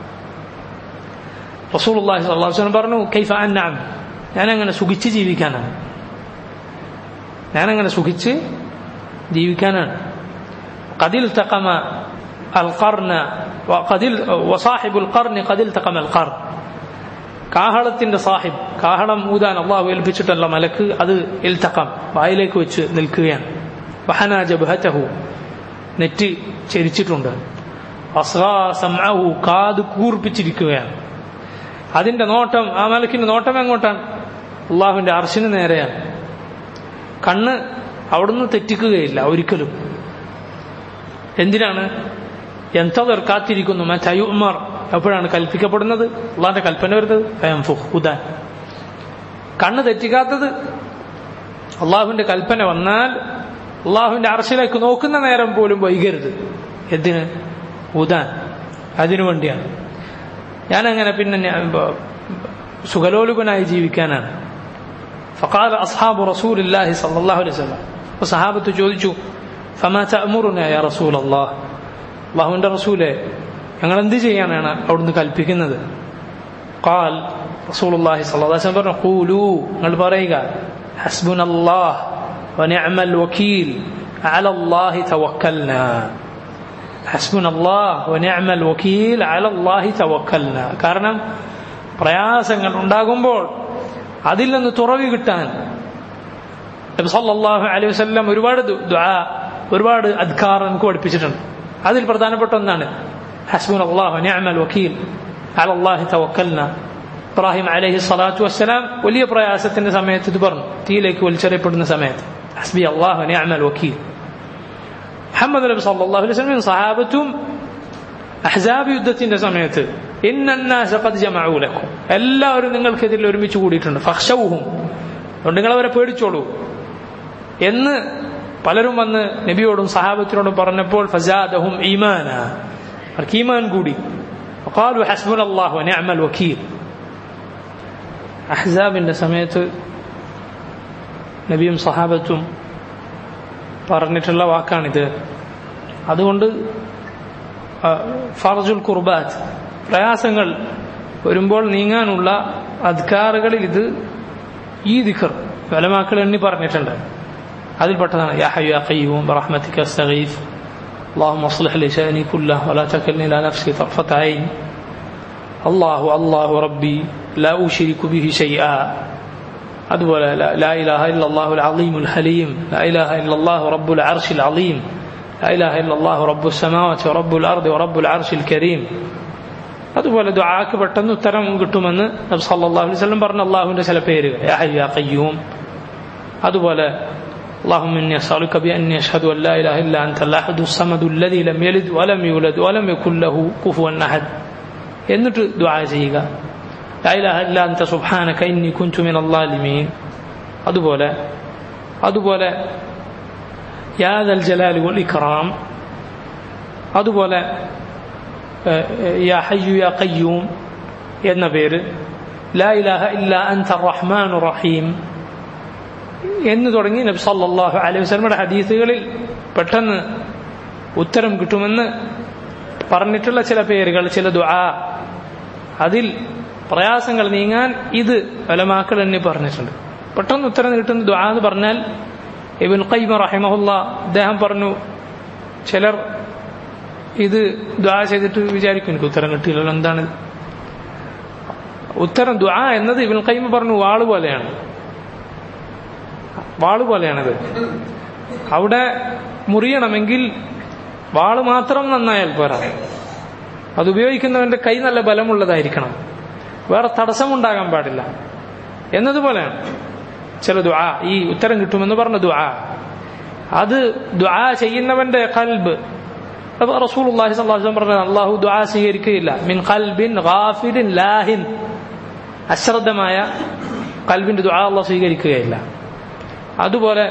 A: رسول الله صلى الله عليه وسلم പറഞ്ഞു كيف أنعم ഞാനങ്ങനെ സുഖിച്ച് ജീവിക്കാനാണ് ഞാനങ്ങനെ സുഖിച്ച് ജീവിക്കാനാണ് قد التقم القرن وقد وصاحب القرن قد التقم القرن കാഹളത്തിന്റെ സാഹിബ് കാഹളം ഊതാൻ അള്ളാഹു ഏൽപ്പിച്ചിട്ടുള്ള മലക്ക് അത് ഇൽത്തക്കം വായിലേക്ക് വെച്ച് നിൽക്കുകയാണ് വഹന ജബഹറ്റഹു നെറ്റ് ചരിച്ചിട്ടുണ്ട് അസ്ഗാ സംഅഹു കാത് കൂർപ്പിച്ചിരിക്കുകയാണ് അതിന്റെ നോട്ടം ആ മലക്കിന്റെ നോട്ടം എങ്ങോട്ടാണ് അള്ളാഹുവിന്റെ അർശിന് നേരെയാണ് കണ്ണ് അവിടുന്ന് തെറ്റിക്കുകയില്ല ഒരിക്കലും എന്തിനാണ് എന്തവർ കാത്തിരിക്കുന്നു മറ്റയുമാർ എപ്പോഴാണ് കൽപ്പിക്കപ്പെടുന്നത് അള്ളാന്റെ കൽപ്പന വരുന്നത് ഫയംഫുഖ് ഉദാൻ കണ്ണ് തെറ്റിക്കാത്തത് അള്ളാഹുവിന്റെ കൽപ്പന വന്നാൽ അള്ളാഹുവിന്റെ അറശിലേക്ക് നോക്കുന്ന നേരം പോലും വൈകരുത് എന്തിന് ഉദാൻ അതിനു വേണ്ടിയാണ് ഞാനങ്ങനെ പിന്നെ ഞാൻ ബ- സുഖലോലുപനായി ജീവിക്കാനാണ് فقال أصحاب رسول الله صلى الله عليه وسلم وصحابة ചോദിച്ചു فما تأمرنا يا رسول الله അള്ളാഹുവിന്റെ റസൂലെ ഞങ്ങൾ എന്ത് ചെയ്യാനാണ് അവിടുന്ന് കൽപ്പിക്കുന്നത് قال رسول الله صلى الله عليه وسلم പറഞ്ഞു قولوا നിങ്ങൾ പറയുക حسبنا الله ونعم الوكيل على الله توكلنا حسبنا الله ونعم الوكيل على الله توكلنا കാരണം പ്രയാസങ്ങൾ ഉണ്ടാകുമ്പോൾ അതിൽ നിന്ന് തുറവി കിട്ടാൻ നബി സല്ലല്ലാഹു അലൈഹി വസല്ലം ഒരുപാട് ദുആ ഒരുപാട് അദ്കാർ നമുക്ക് പഠിപ്പിച്ചിട്ടുണ്ട് അതിൽ പ്രധാനപ്പെട്ട ഒന്നാണ് ഹസ്ബുൻ അള്ളാഹു നിഅമൽ വക്കീൽ അലല്ലാഹി തവക്കൽന ഇബ്രാഹിം അലൈഹി സ്വലാത്തു വസ്സലാം വലിയ പ്രയാസത്തിന്റെ സമയത്ത് ഇത് പറഞ്ഞു തീയിലേക്ക് വലിച്ചെറിയപ്പെടുന്ന സമയത്ത് ഹസ്ബി അള്ളാഹു നിഅമൽ വക്കീൽ മുഹമ്മദ് നബി സല്ലല്ലാഹു അലൈഹി വസല്ലം സഹാബത്തും അഹ്സാബ് യുദ്ധത്തിന്റെ സമയത്ത് ഇന്നന്നാസ ഖദ് ജമഉ ലക്കും എല്ലാവരും നിങ്ങൾക്കെതിരെ ഒരുമിച്ച് കൂടിയിട്ടുണ്ട് ഫഖ്ശൗഹും അതുകൊണ്ട് നിങ്ങൾ അവരെ പേടിച്ചോളൂ എന്ന് പലരും വന്ന് നബിയോടും സഹാബത്തിനോടും പറഞ്ഞപ്പോൾ ഫസാദഹും ഈമാന അവർക്ക് ഈമാൻ കൂടി وقالوا حسبنا الله ونعم الوكيل അഹ്സാബിന്റെ സമയത്ത് നബിയും സഹാബത്തും പറഞ്ഞിട്ടുള്ള വാക്കാണിത് അതുകൊണ്ട് ഫർജുൽ കുർബാത്ത് പ്രയാസങ്ങൾ വരുമ്പോൾ നീങ്ങാനുള്ള അധികാറുകളിൽ ഇത് ഈ ദിഖർ വലമാക്കൾ എണ്ണി പറഞ്ഞിട്ടുണ്ട് അതിൽപ്പെട്ടതാണ് യാ ഹയ്യ ഖയ്യൂം برحمتك استغيث اللهم اصلح لي شأني كله ولا تكلني إلى نفسي طرفة عين الله الله ربي لا أشرك به شيئا അതുപോലെ لا إله إلا الله العظيم الحليم لا إله إلا الله رب العرش العظيم لا إله إلا الله رب السماوات ورب الأرض ورب العرش الكريم അതുപോലെ ദുആക്ക് പെട്ടെന്ന് ഉത്തരം കിട്ടുമെന്ന് നബി സല്ലല്ലാഹു അലൈഹി വസല്ലം പറഞ്ഞ അള്ളാഹുവിന്റെ ചില പേരുകൾ യാ ഹയ്യ യാ ഖയ്യൂം അതുപോലെ اللهم إني أسألك بأني أشهد أن لا إله إلا أنت الأحد الصمد الذي لم يلد ولم يولد ولم يكن له كفوا أحد എന്നിട്ട് ദുആ ചെയ്യുക لا إله إلا أنت سبحانك إني كنت من الظالمين അതുപോലെ അതുപോലെ يا ذا الجلال والإكرام അതുപോലെ യാ ഹയ്യു യാ ഖയ്യൂം എന്ന പേര് ലാ ഇലാഹ ഇല്ല അൻത റഹ്മാൻ റഹീം എന്ന് തുടങ്ങി നബി സല്ലല്ലാഹു അലൈഹി വസല്ലമയുടെ ഹദീസുകളിൽ പെട്ടെന്ന് ഉത്തരം കിട്ടുമെന്ന് പറഞ്ഞിട്ടുള്ള ചില പേരുകൾ ചില ദുആ അതിൽ പ്രയാസങ്ങൾ നീങ്ങാൻ ഇത് വലമാക്കൾ എന്നെ പറഞ്ഞിട്ടുണ്ട് പെട്ടെന്ന് ഉത്തരം കിട്ടുന്ന ദുആ എന്ന് പറഞ്ഞാൽ ഇബിൻ ഖയ്മ റഹിമഹുല്ല അദ്ദേഹം പറഞ്ഞു ചിലർ ഇത് ദ്വാ ചെയ്തിട്ട് വിചാരിക്കും എനിക്ക് ഉത്തരം കിട്ടിയില്ലല്ലോ എന്താണ് ഉത്തരം ദ്വാ എന്നത് ഇബിൻ ഖയ്മ പറഞ്ഞു വാള് പോലെയാണ് വാള് പോലെയാണത് അവിടെ മുറിയണമെങ്കിൽ വാള് മാത്രം നന്നായാൽ പോരാ അത് ഉപയോഗിക്കുന്നവന്റെ കൈ നല്ല ബലമുള്ളതായിരിക്കണം വേറെ തടസ്സമുണ്ടാകാൻ പാടില്ല എന്നതുപോലെയാണ് ചില ദുആ ഈ ഉത്തരം കിട്ടുമെന്ന് പറഞ്ഞ ദുആ അത് ദുആ ചെയ്യുന്നവന്റെ കൽബ് റസൂലുള്ളാഹി സ്വല്ലല്ലാഹു അലൈഹി വസല്ലം പറഞ്ഞത് അല്ലാഹു ദുആ സ്വീകരിക്കുകയില്ല മിൻ ഖൽബിൻ ഗാഫിലിൻ ലാഹിൻ അശ്രദ്ധമായ കൽബിന്റെ ദുആ അല്ലാഹു സ്വീകരിക്കുകയില്ല അതുപോലെ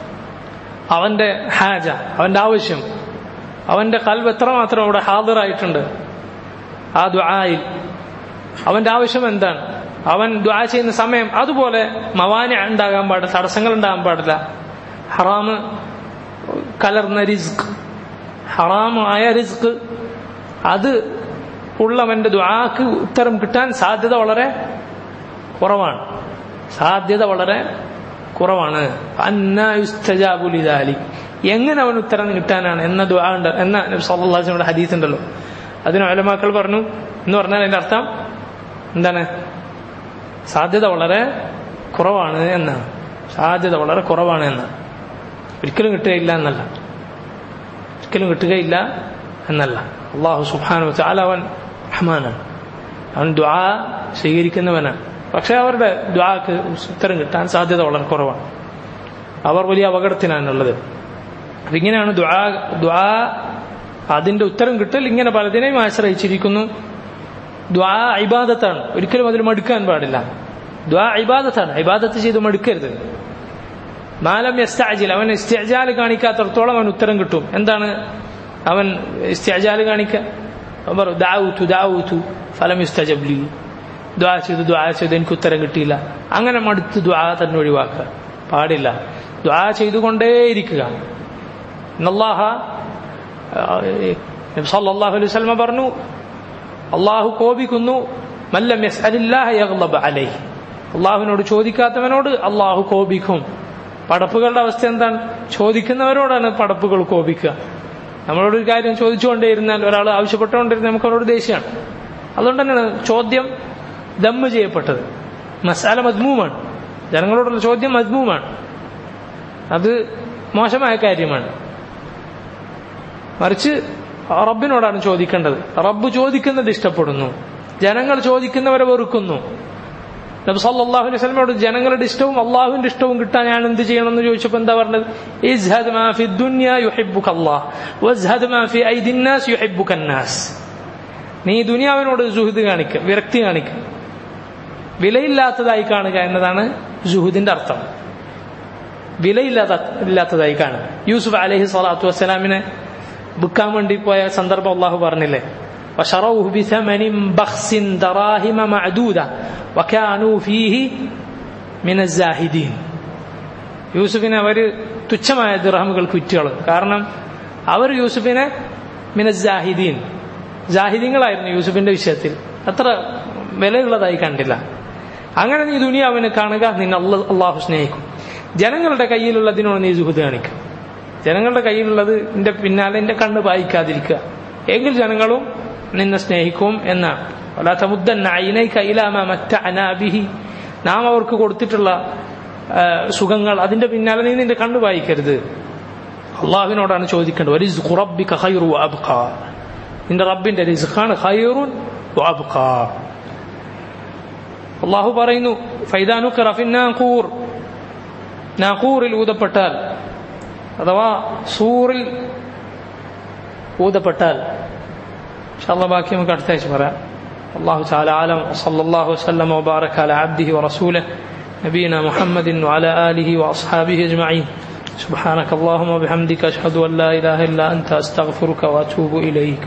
A: അവന്റെ ഹാജ അവന്റെ ആവശ്യം അവന്റെ കൽബ് എത്രമാത്രം അവിടെ ഹാദിറായിട്ടുണ്ട് ആ ദുആയിൽ അവന്റെ ആവശ്യം എന്താണ് അവൻ ദുആ ചെയ്യുന്ന സമയം അതുപോലെ മവാന ഉണ്ടാകാൻ പാടില്ല തടസ്സങ്ങൾ ഉണ്ടാകാൻ പാടില്ല ഹറാമ് കലർന്ന റിസ്ക് ഹറാമായ റിസ്ക് അത് ഉള്ളവന്റെ ദുആക്ക് ഉത്തരം കിട്ടാൻ സാധ്യത വളരെ കുറവാണ് സാധ്യത വളരെ കുറവാണ് അന്നായുസ്തജാബുലിദാലി എങ്ങനെ അവൻ ഉത്തരം കിട്ടാനാണ് എന്ന ദുആ ഉണ്ട് എന്ന സല്ലാസിന്റെ ഹദീസ് ഉണ്ടല്ലോ അതിന് അലമാക്കൾ പറഞ്ഞു എന്ന് പറഞ്ഞാൽ അതിന്റെ അർത്ഥം എന്താണ് സാധ്യത വളരെ കുറവാണ് എന്നാണ് സാധ്യത വളരെ കുറവാണ് എന്നാണ് ഒരിക്കലും കിട്ടുകയില്ല എന്നല്ല ഒരിക്കലും കിട്ടുകയില്ല എന്നല്ല അള്ളാഹു സുബാനു ചാല അവൻ റഹ്മാനാണ് അവൻ ദ്വാ സ്വീകരിക്കുന്നവനാണ് പക്ഷെ അവരുടെ ദ്വാക്ക് ഉത്തരം കിട്ടാൻ സാധ്യത വളരെ കുറവാണ് അവർ വലിയ അപകടത്തിനാണുള്ളത് അപ്പൊ ഇങ്ങനെയാണ് ദ്വാ ദ്വാ അതിന്റെ ഉത്തരം കിട്ടൽ ഇങ്ങനെ പലതിനെയും ആശ്രയിച്ചിരിക്കുന്നു ദ്വാ ഇബാദത്താണ് ഒരിക്കലും അതിൽ മടുക്കാൻ പാടില്ല ദ്വാ ഇബാദത്താണ് ഇബാദത്ത് ചെയ്ത് മടുക്കരുത് മാലം യസ്താജിൽ അവൻ ഇസ്തിഅജാൽ കാണിക്കാത്തടത്തോളം അവൻ ഉത്തരം കിട്ടും എന്താണ് അവൻ ഇസ്തിഅജാൽ കാണിക്കുക അവർ ദാവൂത്തു ദാവൂത്തു ഫലം ഇസ്തജബ്ലി ദ്വാ ചെയ്തു ദ്വാ ചെയ്തു എനിക്ക് ഉത്തരം കിട്ടിയില്ല അങ്ങനെ മടുത്ത് ദ്വാ തന്നെ ഒഴിവാക്കുക പാടില്ല ദ്വാ ചെയ്തുകൊണ്ടേയിരിക്കുക അള്ളാഹ സല്ലല്ലാഹു അലൈഹി വസല്ലമ പറഞ്ഞു അള്ളാഹു കോപിക്കുന്നു മല്ലം യസ്അലില്ലാഹ യഗ്ളബ അലൈഹി അള്ളാഹുവിനോട് ചോദിക്കാത്തവനോട് അള്ളാഹു കോപിക്കും പടപ്പുകളുടെ അവസ്ഥ എന്താണ് ചോദിക്കുന്നവരോടാണ് പടപ്പുകൾ കോപിക്കുക നമ്മളോട് ഒരു കാര്യം ചോദിച്ചുകൊണ്ടേയിരുന്നാൽ ഒരാൾ ആവശ്യപ്പെട്ടുകൊണ്ടിരുന്നാൽ നമുക്ക് അവരോട് ദേഷ്യമാണ് അതുകൊണ്ട് തന്നെയാണ് ചോദ്യം ദമ്മ് ചെയ്യപ്പെട്ടത് മസാല മദ്മൂമാണ് ജനങ്ങളോടുള്ള ചോദ്യം മദ്മൂമാണ് അത് മോശമായ കാര്യമാണ് മറിച്ച് റബ്ബിനോടാണ് ചോദിക്കേണ്ടത് റബ്ബ് ചോദിക്കുന്നത് ഇഷ്ടപ്പെടുന്നു ജനങ്ങൾ ചോദിക്കുന്നവരെ വെറുക്കുന്നു നബി സല്ലല്ലാഹു അലൈഹി വസല്ലമയോട് ജനങ്ങളുടെ ഇഷ്ടവും അള്ളാഹുവിന്റെ ഇഷ്ടവും കിട്ടാൻ ഞാൻ എന്ത് ചെയ്യണം എന്ന് ചോദിച്ചപ്പോൾ എന്താ പറഞ്ഞത് ഇസ്ഹദ് മാ ഫി ദുനിയ യുഹിബ്ബുക അല്ലാഹ് വസ്ഹദ് മാ ഫി ഐദിൻ നാസ് യുഹിബ്ബുക അന്നാസ് നീ ദുനിയാവിനോട് സുഹൃത് കാണിക്കുക വിരക്തി കാണിക്കുക വിലയില്ലാത്തതായി കാണുക എന്നതാണ് ജുഹുദിന്റെ അർത്ഥം വിലയില്ലാത്ത ഇല്ലാത്തതായി കാണുക യൂസുഫ് അലഹി സ്വലാത്തു വസ്സലാമിനെ വിൽക്കാൻ വേണ്ടി പോയ സന്ദർഭം അള്ളാഹു പറഞ്ഞില്ലേ وشروه بثمن بخس دراهم معدودة وكانوا فيه من الزاهدين യൂസുഫിനെ അവർ തുച്ഛമായ ദിർഹമുകൾക്ക് വിറ്റുകൾ കാരണം അവർ യൂസുഫിനെ മിന ജാഹിദീൻ ജാഹിദീങ്ങളായിരുന്നു യൂസുഫിന്റെ വിഷയത്തിൽ അത്ര വിലയുള്ളതായി കണ്ടില്ല അങ്ങനെ നീ ദുനിയാവിനെ കാണുക നിന്നെ അള്ളാഹു സ്നേഹിക്കും ജനങ്ങളുടെ കയ്യിലുള്ളതിനോട് നീ സുഹൃത്ത് കാണിക്കും ജനങ്ങളുടെ കയ്യിലുള്ളത് നിന്റെ പിന്നാലെ എന്റെ കണ്ണ് പായിക്കാതിരിക്കുക എങ്കിൽ ജനങ്ങളും നിന്നെ സ്നേഹിക്കും എന്നാണ് വലാത്ത മുദ്ദൻ അയിനൈക്ക ഇലാമ മറ്റ അനാബിഹി നാം അവർക്ക് കൊടുത്തിട്ടുള്ള സുഖങ്ങൾ അതിന്റെ പിന്നാലെ നീ നിന്റെ കണ്ണു വായിക്കരുത് അള്ളാഹുവിനോടാണ് ചോദിക്കേണ്ടത് റിസ്ഖു റബ്ബിക ഖൈറു വഅബ്ഖ നിന്റെ റബ്ബിന്റെ റിസ്ഖാണ് ഖൈറുൻ വഅബ്ഖ അള്ളാഹു പറയുന്നു ഫൈദാനു നാഖൂർ നാഖൂറിൽ ഊതപ്പെട്ടാൽ അഥവാ സൂറിൽ ഊതപ്പെട്ടാൽ ഇൻഷാല്ലാ ബാക്കി നമുക്ക് അടുത്ത ആഴ്ച പറയാം الله تعالى أعلم وصلى الله وسلم وبارك على عبده ورسوله نبينا محمد وعلى آله وأصحابه أجمعين سبحانك اللهم وبحمدك أشهد أن لا إله إلا أنت أستغفرك وأتوب إليك